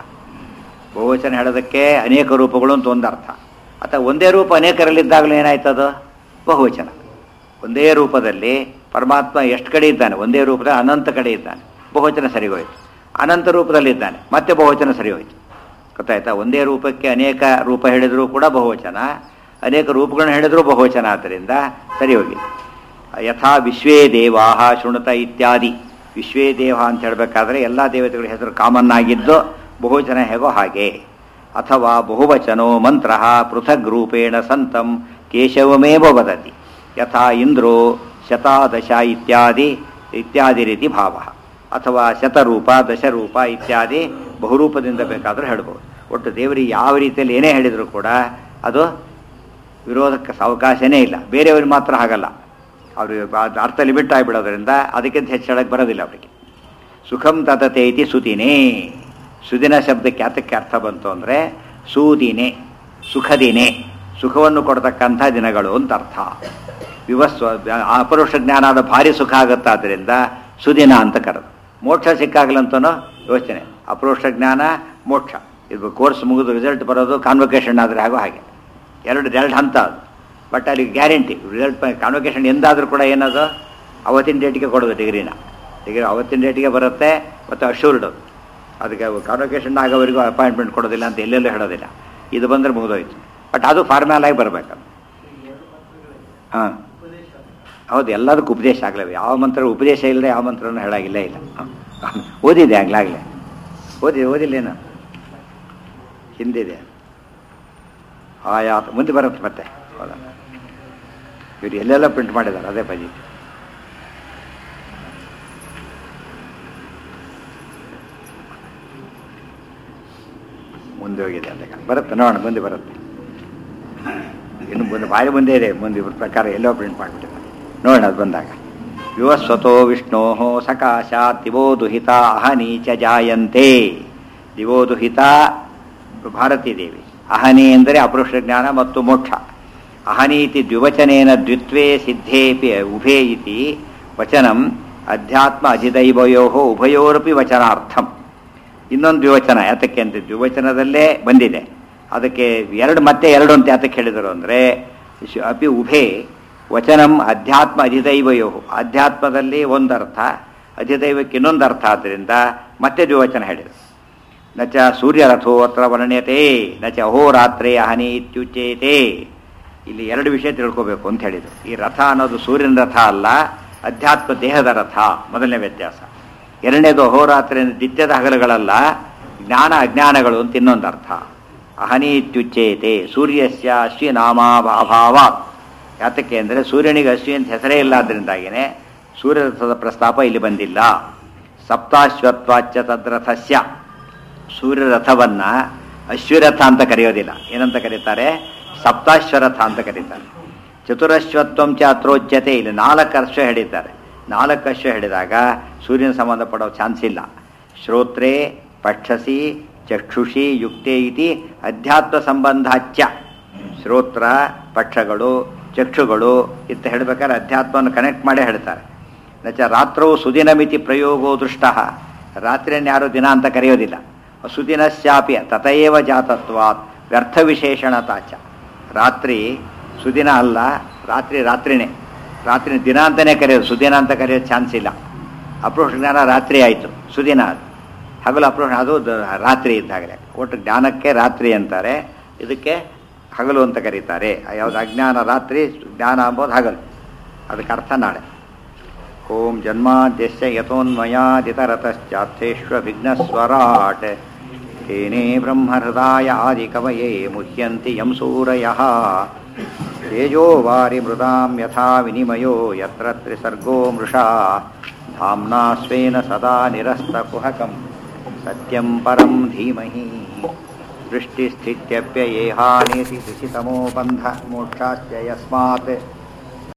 ಬಹುವಚನ ಹೇಳೋದಕ್ಕೆ ಅನೇಕ ರೂಪಗಳು ಅಂತ ಒಂದು ಅರ್ಥ ಅಥವಾ ಒಂದೇ ರೂಪ ಅನೇಕರಲ್ಲಿದ್ದಾಗಲೂ ಏನಾಯ್ತದು ಬಹುವಚನ ಒಂದೇ ರೂಪದಲ್ಲಿ ಪರಮಾತ್ಮ ಎಷ್ಟು ಕಡೆ ಇದ್ದಾನೆ ಒಂದೇ ರೂಪದಲ್ಲಿ ಅನಂತ ಕಡೆ ಇದ್ದಾನೆ ಬಹುವಚನ ಸರಿಗೋಯ್ತು ಅನಂತ ರೂಪದಲ್ಲಿದ್ದಾನೆ ಮತ್ತೆ ಬಹುವಚನ ಸರಿ ಹೋಯ್ತು ಗೊತ್ತಾಯ್ತಾ ಒಂದೇ ರೂಪಕ್ಕೆ ಅನೇಕ ರೂಪ ಹೇಳಿದರೂ ಕೂಡ ಬಹುವಚನ ಅನೇಕ ರೂಪಗಳನ್ನ ಹೇಳಿದರೂ ಬಹುವಚನ ಆದ್ದರಿಂದ ಸರಿ ಹೋಗಿದೆ ಯಥಾ ವಿಶ್ವೇ ದೇವಾಹ ಶೃಣುತ ಇತ್ಯಾದಿ ವಿಶ್ವೇ ದೇವ ಅಂತ ಹೇಳಬೇಕಾದ್ರೆ ಎಲ್ಲ ದೇವತೆಗಳ ಹೆಸರು ಕಾಮನ್ ಆಗಿದ್ದು ಬಹುವಚನ ಹೇಗೋ ಹಾಗೆ ಅಥವಾ ಬಹುವಚನೋ ಮಂತ್ರ ಪೃಥಗ್ ರೂಪೇಣ ಸಂತಂ ಕೇಶವಮೇವ ವದತಿ ಯಥಾ ಇಂದ್ರೋ ಶತಾದಶ ಇತ್ಯಾದಿ ಇತ್ಯಾದಿ ರೀತಿ ಭಾವ ಅಥವಾ ಶತರೂಪ ದಶರೂಪ ಇತ್ಯಾದಿ ಬಹುರೂಪದಿಂದ ಬೇಕಾದರೂ ಹೇಳ್ಬೋದು ಒಟ್ಟು ದೇವರಿಗೆ ಯಾವ ರೀತಿಯಲ್ಲಿ ಏನೇ ಹೇಳಿದರೂ ಕೂಡ ಅದು ವಿರೋಧಕ್ಕೆ ಅವಕಾಶನೇ ಇಲ್ಲ ಬೇರೆಯವ್ರಿಗೆ ಮಾತ್ರ ಹಾಗಲ್ಲ ಅವರು ಅರ್ಥ ಲಿಮಿಟ್ ಆಗಿಬಿಡೋದ್ರಿಂದ ಅದಕ್ಕಿಂತ ಹೆಚ್ಚು ಹೇಳಕ್ಕೆ ಬರೋದಿಲ್ಲ ಅವರಿಗೆ ಸುಖಂ ತತತೆ ಇತಿ ಸುದಿನೇ ಸುದಿನ ಶಬ್ದಕ್ಕೆ ಯಾತಕ್ಕೆ ಅರ್ಥ ಬಂತು ಅಂದರೆ ಸೂದಿನೇ ಸುಖದಿನೇ ಸುಖವನ್ನು ಕೊಡ್ತಕ್ಕಂಥ ದಿನಗಳು ಅಂತ ಅರ್ಥ ವಿವಸ್ವ ಅಪರೋಕ್ಷ ಜ್ಞಾನ ಆದ ಭಾರಿ ಸುಖ ಆಗುತ್ತಾದ್ರಿಂದ ಸುದಿನ ಅಂತ ಕರೆದು ಮೋಕ್ಷ ಸಿಕ್ಕಾಗಲಂತನೋ ಯೋಚನೆ ಅಪರೋಕ್ಷ ಜ್ಞಾನ ಮೋಕ್ಷ ಇದು ಕೋರ್ಸ್ ಮುಗಿದು ರಿಸಲ್ಟ್ ಬರೋದು ಕಾನ್ವೊಕೇಶನ್ ಆದರೆ ಆಗೋ ಹಾಗೆ ಎರಡು ಎರಡು ಹಂತ ಅದು ಬಟ್ ಅಲ್ಲಿ ಗ್ಯಾರಂಟಿ ರಿಸಲ್ಟ್ ಕಾನ್ವೊಕೇಶನ್ ಎಂದಾದರೂ ಕೂಡ ಏನದು ಅವತ್ತಿನ ಡೇಟಿಗೆ ಕೊಡೋದು ಡಿಗ್ರಿನ ಡಿಗ್ರಿ ಅವತ್ತಿನ ಡೇಟಿಗೆ ಬರುತ್ತೆ ಮತ್ತು ಅಶ್ಯೂರ್ಡ್ ಅದಕ್ಕೆ ಕಾನ್ವೊಕೇಶನ್ ಆಗೋವರೆಗೂ ಅಪಾಯಿಂಟ್ಮೆಂಟ್ ಕೊಡೋದಿಲ್ಲ ಅಂತ ಎಲ್ಲೆಲ್ಲೂ ಹೇಳೋದಿಲ್ಲ ಇದು ಬಂದರೆ ಮುಗಿದೋಯ್ತು ಬಟ್ ಅದು ಫಾರ್ಮ್ಯಾಲ್ ಆಗಿ ಬರಬೇಕು ಹಾಂ ಹೌದು ಎಲ್ಲದಕ್ಕೂ ಉಪದೇಶ ಆಗಲೇವೆ ಯಾವ ಮಂತ್ರ ಉಪದೇಶ ಇಲ್ಲದೆ ಯಾವ ಮಂತ್ರನೂ ಹೇಳಾಗಿಲ್ಲ ಇಲ್ಲ ಹಾಂ. ಓದಿದೆ ಆಗ್ಲಾಗಲೇ ಓದಿ ಓದಿಲ್ಲೇನು ಹಿಂದಿದೆ ಆಯಾ ಮುಂದೆ ಬರುತ್ತೆ ಮತ್ತೆ ಹೌದಾ ಇವ್ರು ಎಲ್ಲೆಲ್ಲ ಪ್ರಿಂಟ್ ಮಾಡಿದ್ದಾರೆ ಅದೇ ಪಜಿ ಮುಂದೆ ಹೋಗಿದೆ ಅದಕ್ಕೆ ಬರುತ್ತೆ ನೋಡೋಣ ಮುಂದೆ ಬರುತ್ತೆ ಇನ್ನು ಮುಂದೆ ಭಾರಿ ಮುಂದೆ ಇದೆ ಮುಂದೆ ಇವ್ರ ಪ್ರಕಾರ ಎಲ್ಲೋ ಪ್ರಿಂಟ್ ಮಾಡಿಬಿಟ್ಟಿದ್ದಾರೆ ನೋಡೋಣ ಅದು ಬಂದಾಗ ವಿವಸ್ವತೋ ವಿಷ್ಣೋ ಸಕಾಶಾತ್ ದಿವೋ ದುಹಿತ ಅಹನಿ ಚ ಜಾಯಂತೆ ದಿವೋ ದುಹಿತ ಭಾರತೀ ದೇವಿ ಅಹನಿ ಎಂದರೆ ಅಪುರುಷ ಜ್ಞಾನ ಮತ್ತು ಮೋಕ್ಷ ಅಹನೀತಿ ದ್ವಿವಚನೇನ ದ್ವಿತ್ವೇ ಸಿದ್ಧೇಪಿ ಉಭೇ ಇತಿ ವಚನಂ ಅಧ್ಯಾತ್ಮ ಅಧಿದೈವಯೋ ಉಭಯೋರಪಿ ವಚನಾರ್ಥಂ ಇನ್ನೊಂದು ದ್ವಿವಚನ ಯಾತಕ್ಕೆ ಅಂತ ದ್ವಿವಚನದಲ್ಲೇ ಬಂದಿದೆ ಅದಕ್ಕೆ ಎರಡು ಮತ್ತೆ ಎರಡು ಅಂತ ಯಾತಕ್ಕೆ ಹೇಳಿದರು ಅಂದರೆ ಅಪಿ ಉಭೇ ವಚನಂ ಅಧ್ಯಾತ್ಮ ಅಧಿದೈವಯೋ ಅಧ್ಯಾತ್ಮದಲ್ಲಿ ಒಂದರ್ಥ ಅಧಿದೈವಕ್ಕೆ ಇನ್ನೊಂದು ಅರ್ಥ ಆದ್ದರಿಂದ ಮತ್ತೆ ದ್ವಿವಚನ ಹೇಳಿದರು ನಚ ಸೂರ್ಯರಥೋ ಅತ್ರ ವರ್ಣ್ಯತೆ ನಚ ಅಹೋರಾತ್ರೆ ಅಹನಿ ಇತ್ಯುಚ್ಯತೆ ಇಲ್ಲಿ ಎರಡು ವಿಷಯ ತಿಳ್ಕೋಬೇಕು ಅಂತ ಹೇಳಿದರು ಈ ರಥ ಅನ್ನೋದು ಸೂರ್ಯನ ರಥ ಅಲ್ಲ ಅಧ್ಯಾತ್ಮ ದೇಹದ ರಥ ಮೊದಲನೇ ವ್ಯತ್ಯಾಸ ಎರಡನೇದು ಅಹೋರಾತ್ರಿ ನಿತ್ಯದ ಹಗಲುಗಳಲ್ಲ ಜ್ಞಾನ ಅಜ್ಞಾನಗಳು ಅಂತ ಇನ್ನೊಂದು ಅರ್ಥ ಅಹನೀತ್ಯುಚ್ಚೇತೆ ಸೂರ್ಯಸ್ಯ ಅಶ್ವಿನಾಮಾಭಾವಾತ್ ಯಾತಕ್ಕೆ ಅಂದರೆ ಸೂರ್ಯನಿಗೆ ಅಶ್ವಿ ಅಂತ ಹೆಸರೇ ಇಲ್ಲ ಅದರಿಂದಾಗಿಯೇ ಸೂರ್ಯರಥದ ಪ್ರಸ್ತಾಪ ಇಲ್ಲಿ ಬಂದಿಲ್ಲ ಸಪ್ತಾಶ್ವತ್ವಾಚ್ಯ ತದ್ರಥಸ್ಯ ಸೂರ್ಯರಥವನ್ನ ಅಶ್ವರಥ ಅಂತ ಕರೆಯೋದಿಲ್ಲ ಏನಂತ ಕರೀತಾರೆ ಸಪ್ತಾಶ್ವರಥ ಅಂತ ಕರೀತಾರೆ ಚತುರಶ್ವತ್ವಂ ಚ ಅತ್ರೋಚ್ಯತೆ ಇಲ್ಲಿ ನಾಲ್ಕು ಅಶ್ವ ಹೇಳಿದ್ದಾರೆ ನಾಲ್ಕು ಅಶ್ವ ಹೇಳಿದಾಗ ಸೂರ್ಯನ ಸಂಬಂಧಪಡೋ ಚಾನ್ಸ್ ಇಲ್ಲ ಶ್ರೋತ್ರೇ ಪಕ್ಷಸಿ ಚಕ್ಷುಷಿ ಯುಕ್ತೆ ಇತಿ ಅಧ್ಯಾತ್ಮ ಸಂಬಂಧಾಚ್ಯ ಶ್ರೋತ್ರ ಪಕ್ಷಗಳು ಚಕ್ಷುಗಳು ಇತ್ತ ಹೇಳ್ಬೇಕಾದ್ರೆ ಅಧ್ಯಾತ್ಮವನ್ನು ಕನೆಕ್ಟ್ ಮಾಡೇ ಹೇಳ್ತಾರೆ ನಚ ರಾತ್ರವು ಸುದಿನಮಿತಿ ಪ್ರಯೋಗೋ ದೃಷ್ಟ ರಾತ್ರಿಯನ್ನು ಯಾರು ದಿನ ಅಂತ ಕರೆಯೋದಿಲ್ಲ ಸುದಿನಶ್ಯಾಪಿ ತಥೈವ ಜಾತತ್ವಾತ್ ವ್ಯರ್ಥ ವಿಶೇಷಣತಾಚ ರಾತ್ರಿ ಸುದಿನ ಅಲ್ಲ ರಾತ್ರಿ ರಾತ್ರಿನೇ ರಾತ್ರಿ ದಿನ ಅಂತಲೇ ಕರೆಯೋದು ಸುದಿನ ಅಂತ ಕರೆಯೋದು ಚಾನ್ಸ್ ಇಲ್ಲ ಅಪ್ರೋಷ ಜ್ಞಾನ ರಾತ್ರಿ ಆಯಿತು ಸುದಿನ ಅದು ಹಗಲು ಅಪ್ರೋಷ ಅದು ದ- ರಾತ್ರಿ ಇದ್ದಾಗಲೇ ಒಟ್ಟು ಜ್ಞಾನಕ್ಕೆ ರಾತ್ರಿ ಅಂತಾರೆ ಇದಕ್ಕೆ ಹಗಲು ಅಂತ ಕರೀತಾರೆ ಯಾವುದು ಅಜ್ಞಾನ ರಾತ್ರಿ ಜ್ಞಾನ ಅಂಬೋದು ಹಗಲು ಅದಕ್ಕೆ ಅರ್ಥ ನಾಳೆ ಓಂ ಜನ್ಮಾದ್ಯಸ್ಯ ಯಥೋನ್ಮಯಾದಿತರತಶ್ಚಾರ್ಥೇಷ್ವಭಿಘ್ನಸ್ವರಾಟ್ ತೇನೇ ಬ್ರಹ್ಮಹೃದಾಯ ಆದಿಕವಯೇ ಮುಹ್ಯಂತಿ ಯಂ ಸೂರಯಃ ತೇಜೋ ವಾರಿ ಮೃದಾಂ ಯಥಾ ವಿನಿಮಯೋ ಯತ್ರ ತ್ರಿಸರ್ಗೋ ಮೃಷಾ ಧಾಮ್ನಾ ಸ್ವೇನ ಸದಾ ನಿರಸ್ತಕುಹಕಂ ಸತ್ಯಂ ಪರಂ ಧೀಮಹಿ ಸೃಷ್ಟಿಸ್ಥಿತ್ಯಪ್ಯಯೇಹಾನೇತಿ ತ್ರಿಶಿತಮೋ ಬಂಧ ಮೋಕ್ಷಾಶ್ಚ ಯಸ್ಮಾತ್